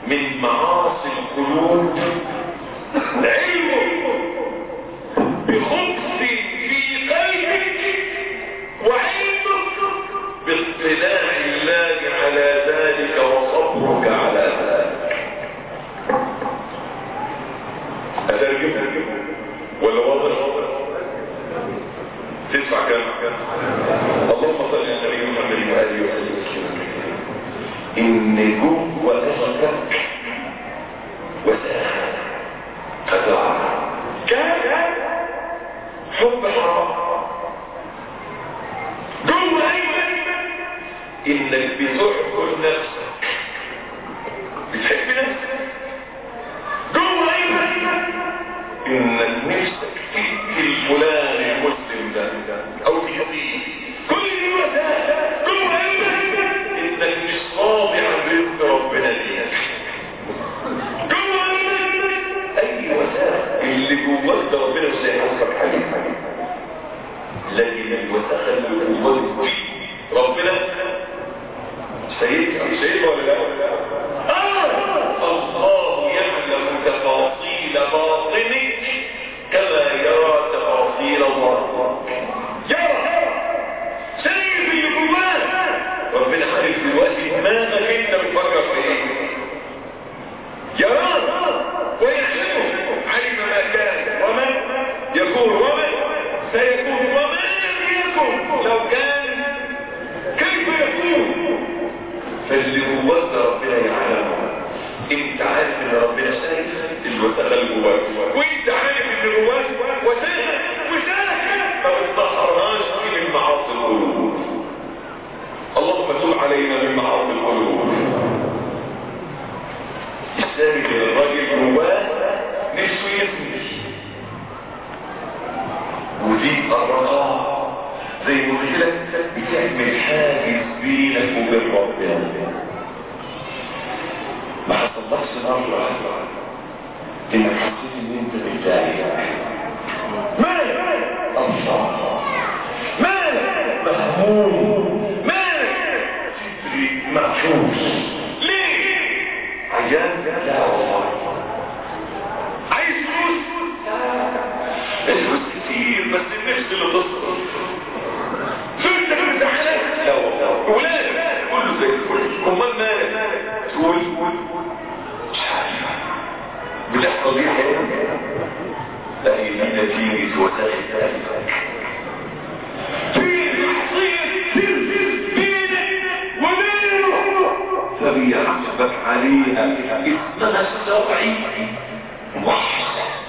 من معاصي القلوب علمه بخبث في قلبك وعلمك باطلاع الله على ذلك وصبرك على ذلك أترجم ولا واضح تدفع كم اللهم صل على النبي محمد وآله وسلم إن جوه قلبك وساخة خدعة كان حب حرام جوه قلبك إنك بتحب نفسك بتحب نفسك جوه قلبك إنك نفسك تقتل فلان المسلم ده أو تقتيه كل دي وسائل جوه قلبك إنك مش راضي عن رزق ربنا ليك جوه قلبك أي وسائل اللي جواك ده ربنا مش هيحاسبك عليه لكن الوسائل اللي جواك دي ربنا سيدها سيدها ولا لا؟ آه الله يعلم تفاصيل باطنك كما يرى تفاصيل الله يرى شايف اللي جواك ربنا عارف دلوقتي دماغك انت بتفكر في ايه يراه ويعلمه علم ما كان وما يكون وما سيكون وما لم يكن لو كان كيف يكون فاللي جواك ده ربنا يعلمه انت عارف ان ربنا شايف الوسائل جواك وانت عارف ان جواك وسائل وسائل ما بتطهرهاش من معاصي القلوب اللهم تب علينا من معاصي القلوب الثاني الراجل جواه نفسه يبني ودي الرقاء زي ما قلت لك بتعمل حاجز بينك وبين ربنا ما حصلكش مرة انك حسيت ان انت متضايق مالك الله مالك مهموم مالك صدري مقفوش ليه عيان لا والله عايز فلوس الفلوس كتير بس النفس اللي تصرف فلوس تجيب زعلان لا والله ولاد كله زي الفل امال مالك تقول مش عارف بتحصل دي حاجه لا هي دي نتيجه وسائل قلبك في شخصيه سر بينك وبينه فبيحسبك عليها اسمها السبعي وحش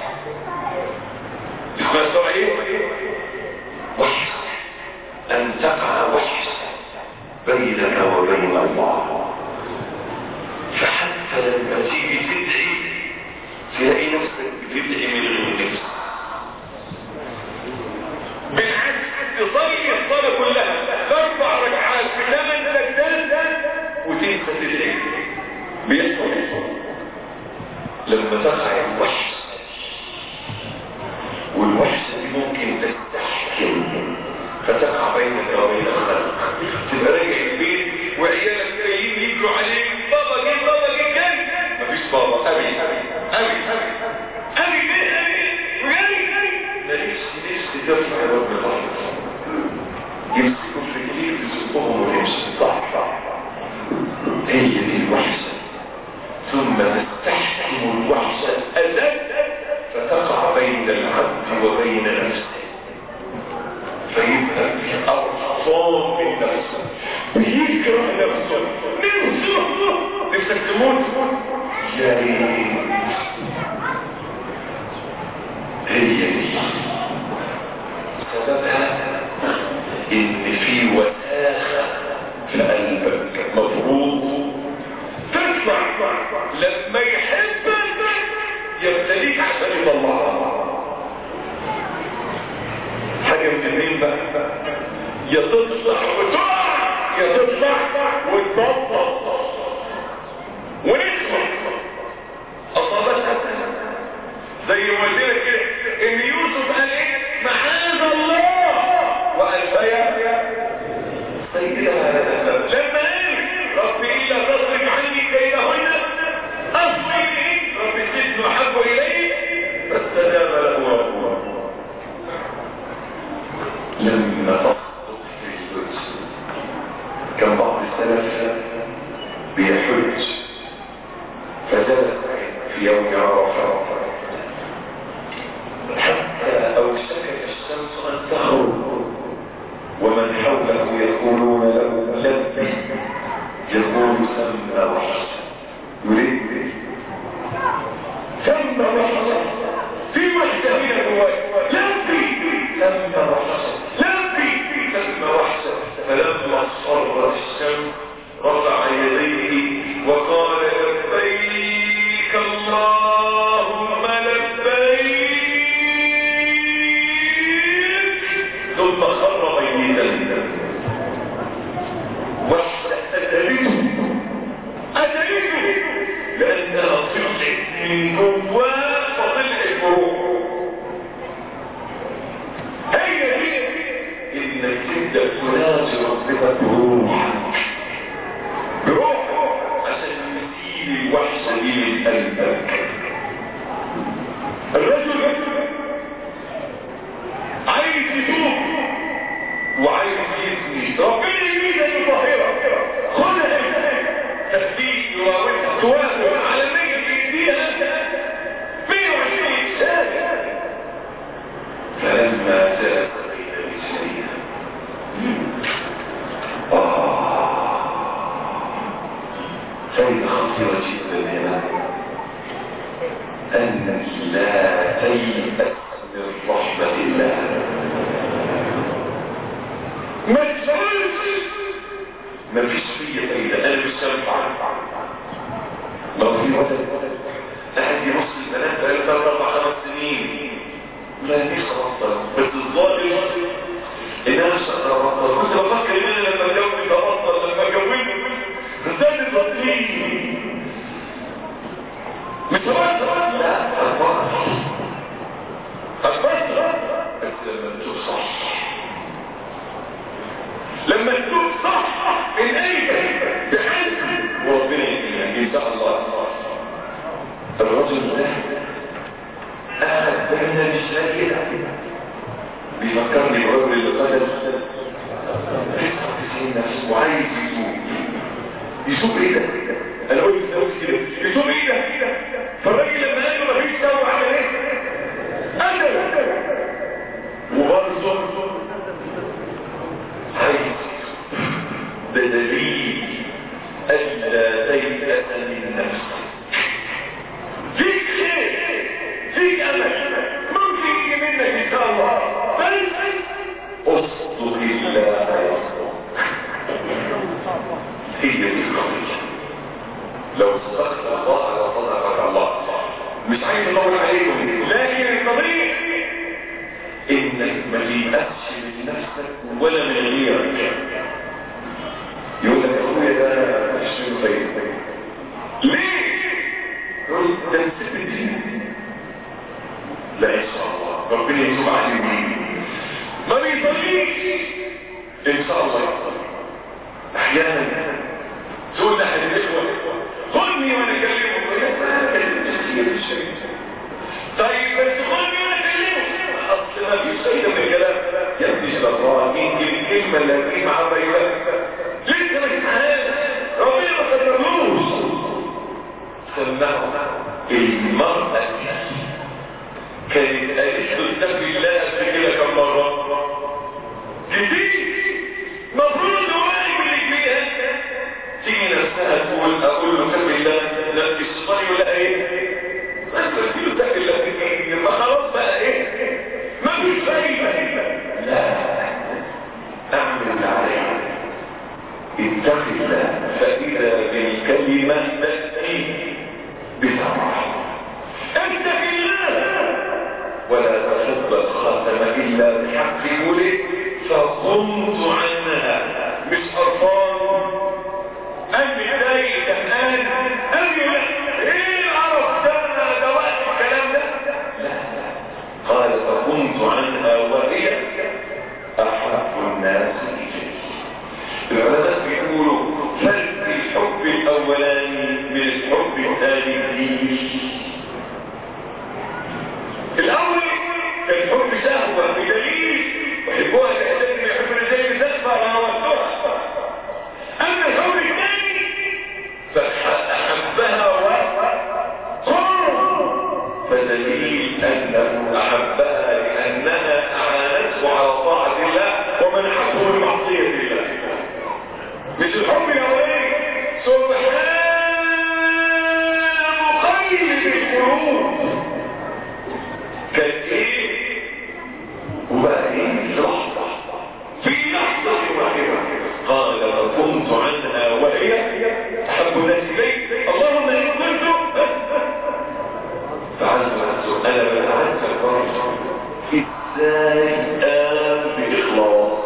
اسمها السبعي وحش ان تقع وحش بينك وبين الله فحتى لما تيجي تدعي تلاقي نفسك بتدعي من غير نفس بالعكس تصلي الصلاة كلها تربع ركعات في ثمان سجدات وتنسى تدعي بيحصل لما تقع الوحش والوحش دي ممكن تستحكم فتقع بينك وبين الخلق تبقى راجع البيت وعيالك جايين يجروا عليك بابا جه بابا جه جاي مفيش بابا ابي ابي ابي ابي ابي جه ابي جاي ماليش نفسي ترفع رب الارض يمسكوا في رجليك يزقهم ويمشي صح صح هي دي الوحشه ثم تستحكم الوحشه ازل فتقع بين العبد وبين نفسه فيبقى في أرصان من نفسه بيكره نفسه نفسه نفسك تموت يا ريت هي دي سببها ان في وساخة في قلبك مفروض تطلع لما يحبك يبتليك عشان يطلعها حاجة من الاثنين بقى يا تطلع وتقع يا تطلع وتبطل ونسمع اصابتها زي ما قلت لك كده ان يوسف قال ايه معاذ الله والفيا سيدها لما قال رب الا تصرف عني كيدهن الحج فزادت في يوم عرفة حتى أوشكت الشمس أن تخرج ومن حوله يقولون له لبي يقول سمى وحسن يريد سمى وحسن في وحدة من الرواية لبي سمى وحسن لبي سمى وحسن فلما صرت الشمس رفع يديه وقال لبيك اللهم لبيك ثم خر ميتا وأدركه أدركه لأنها طلعت من جواه فطلعت بروح هي هي إنك تبدأ تناجي ربنا بروحك بروحك عشان يزيل الوحشة دي من قلبك الرجل عايز يتوب وعايز يبني ربنا يريد ان يطهرها خذها تفتيش يراودها توافق على مية يديها 120 سنة فلما جاءت بين رجليها فإن خطيرة جدا هنا أنك لا تيأس من رحمة الله ما تسألش ما فيش فيا فايدة أنا مش سامع لو في ولد قاعد يبص البنات بقاله ثلاث أربع خمس سنين ما نفسي أبطل بس الظاهر إن أنا مش هقدر أبطل كنت بفكر إن أنا لما أتجوز أبطل لما أتجوز ازاي تبطليني مش هبطل لا هبطل هبطل بس لما تشوف صح لما تشوف صح من اي بحلم وربنا يهديك ان شاء الله الرجل ده قاعد بين رجليه بيفكرني بالرجل اللي قتل 99 نفس وعايز يتوب يشوف ايه ده انا قلت لنفسي كده يشوف ايه ده فالراجل لما قال له مفيش توبه عمل ايه قتل وبرضه عايز ده دليل الا تيأس من نفسك فيك خير فيك امل ممكن يجي منك ان شاء الله بل اصدق الله يصدق هي دي القضية لو صدقت الله لصدقك الله مش عايز اطول عليكم لكن القضية انك ما تيأسش من نفسك ولا من غيرك يقول لك اخويا ده مش من خير ليه؟ يقول ده نسيت الدين لا ان شاء الله ربنا يتوب عليه ما بيصليش ان شاء الله يصلي احيانا تقول لأحد الإخوة خذني وأنا أكلمه طيب بس خذني وأنا أكلمه أصل ما فيش فايدة من الكلام يا ابني الله يمكن الكلمة اللي هتجيب معاه بيوان لسه مش عارف ربنا ما قدرلوش سمعوا المرأة كانت قالت له اتق الله قبل كده كم مرة كتير مفروض هو تيجي نفسها تقول اقول له تقي الله لا الشيطان يقول لها ايه ما انت قلت له تقي الله يبقى خلاص بقى ايه ما فيش فايده لا اعمل اللي عليك اتق الله فاذا بالكلمه تاتي بثمره اتق الله ولا تحب الخاتم الا بحق قوله فقمت عنها مش قرفان أمي داي كمان أمي لا إيه العرف ده ده وقت الكلام ده لا قال فكنت عنها وهي أحب الناس إلي العلماء بيقولوا فرق الحب الأولاني من الحب الثاني ليه الأول كان حب شهوة بدليل وحبوها تحتاج من حب الرجال تدفع وهوتها أما الحب الثاني فالحق الحب الاولاني سبحان مقلب القلوب كانت ايه وبقى ايه لحظه في لحظه واحده قال فكنت عنها وهي احب الناس اليك اللهم ان كنت فعلت عنه انا فعلت الفرج ازاي قام باخلاص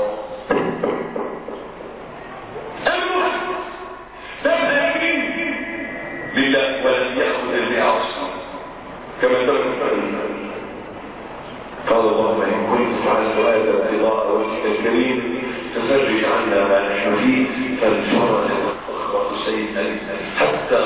أمر تبقى يمين لله ولم يأخذ البيع أصلا كما ترك قال اللهم إن كنت فعلت هذا ابتغاء وجهك الكريم ففرج عنا ما نحن فيه فالفرج والأخرى شيئا حتى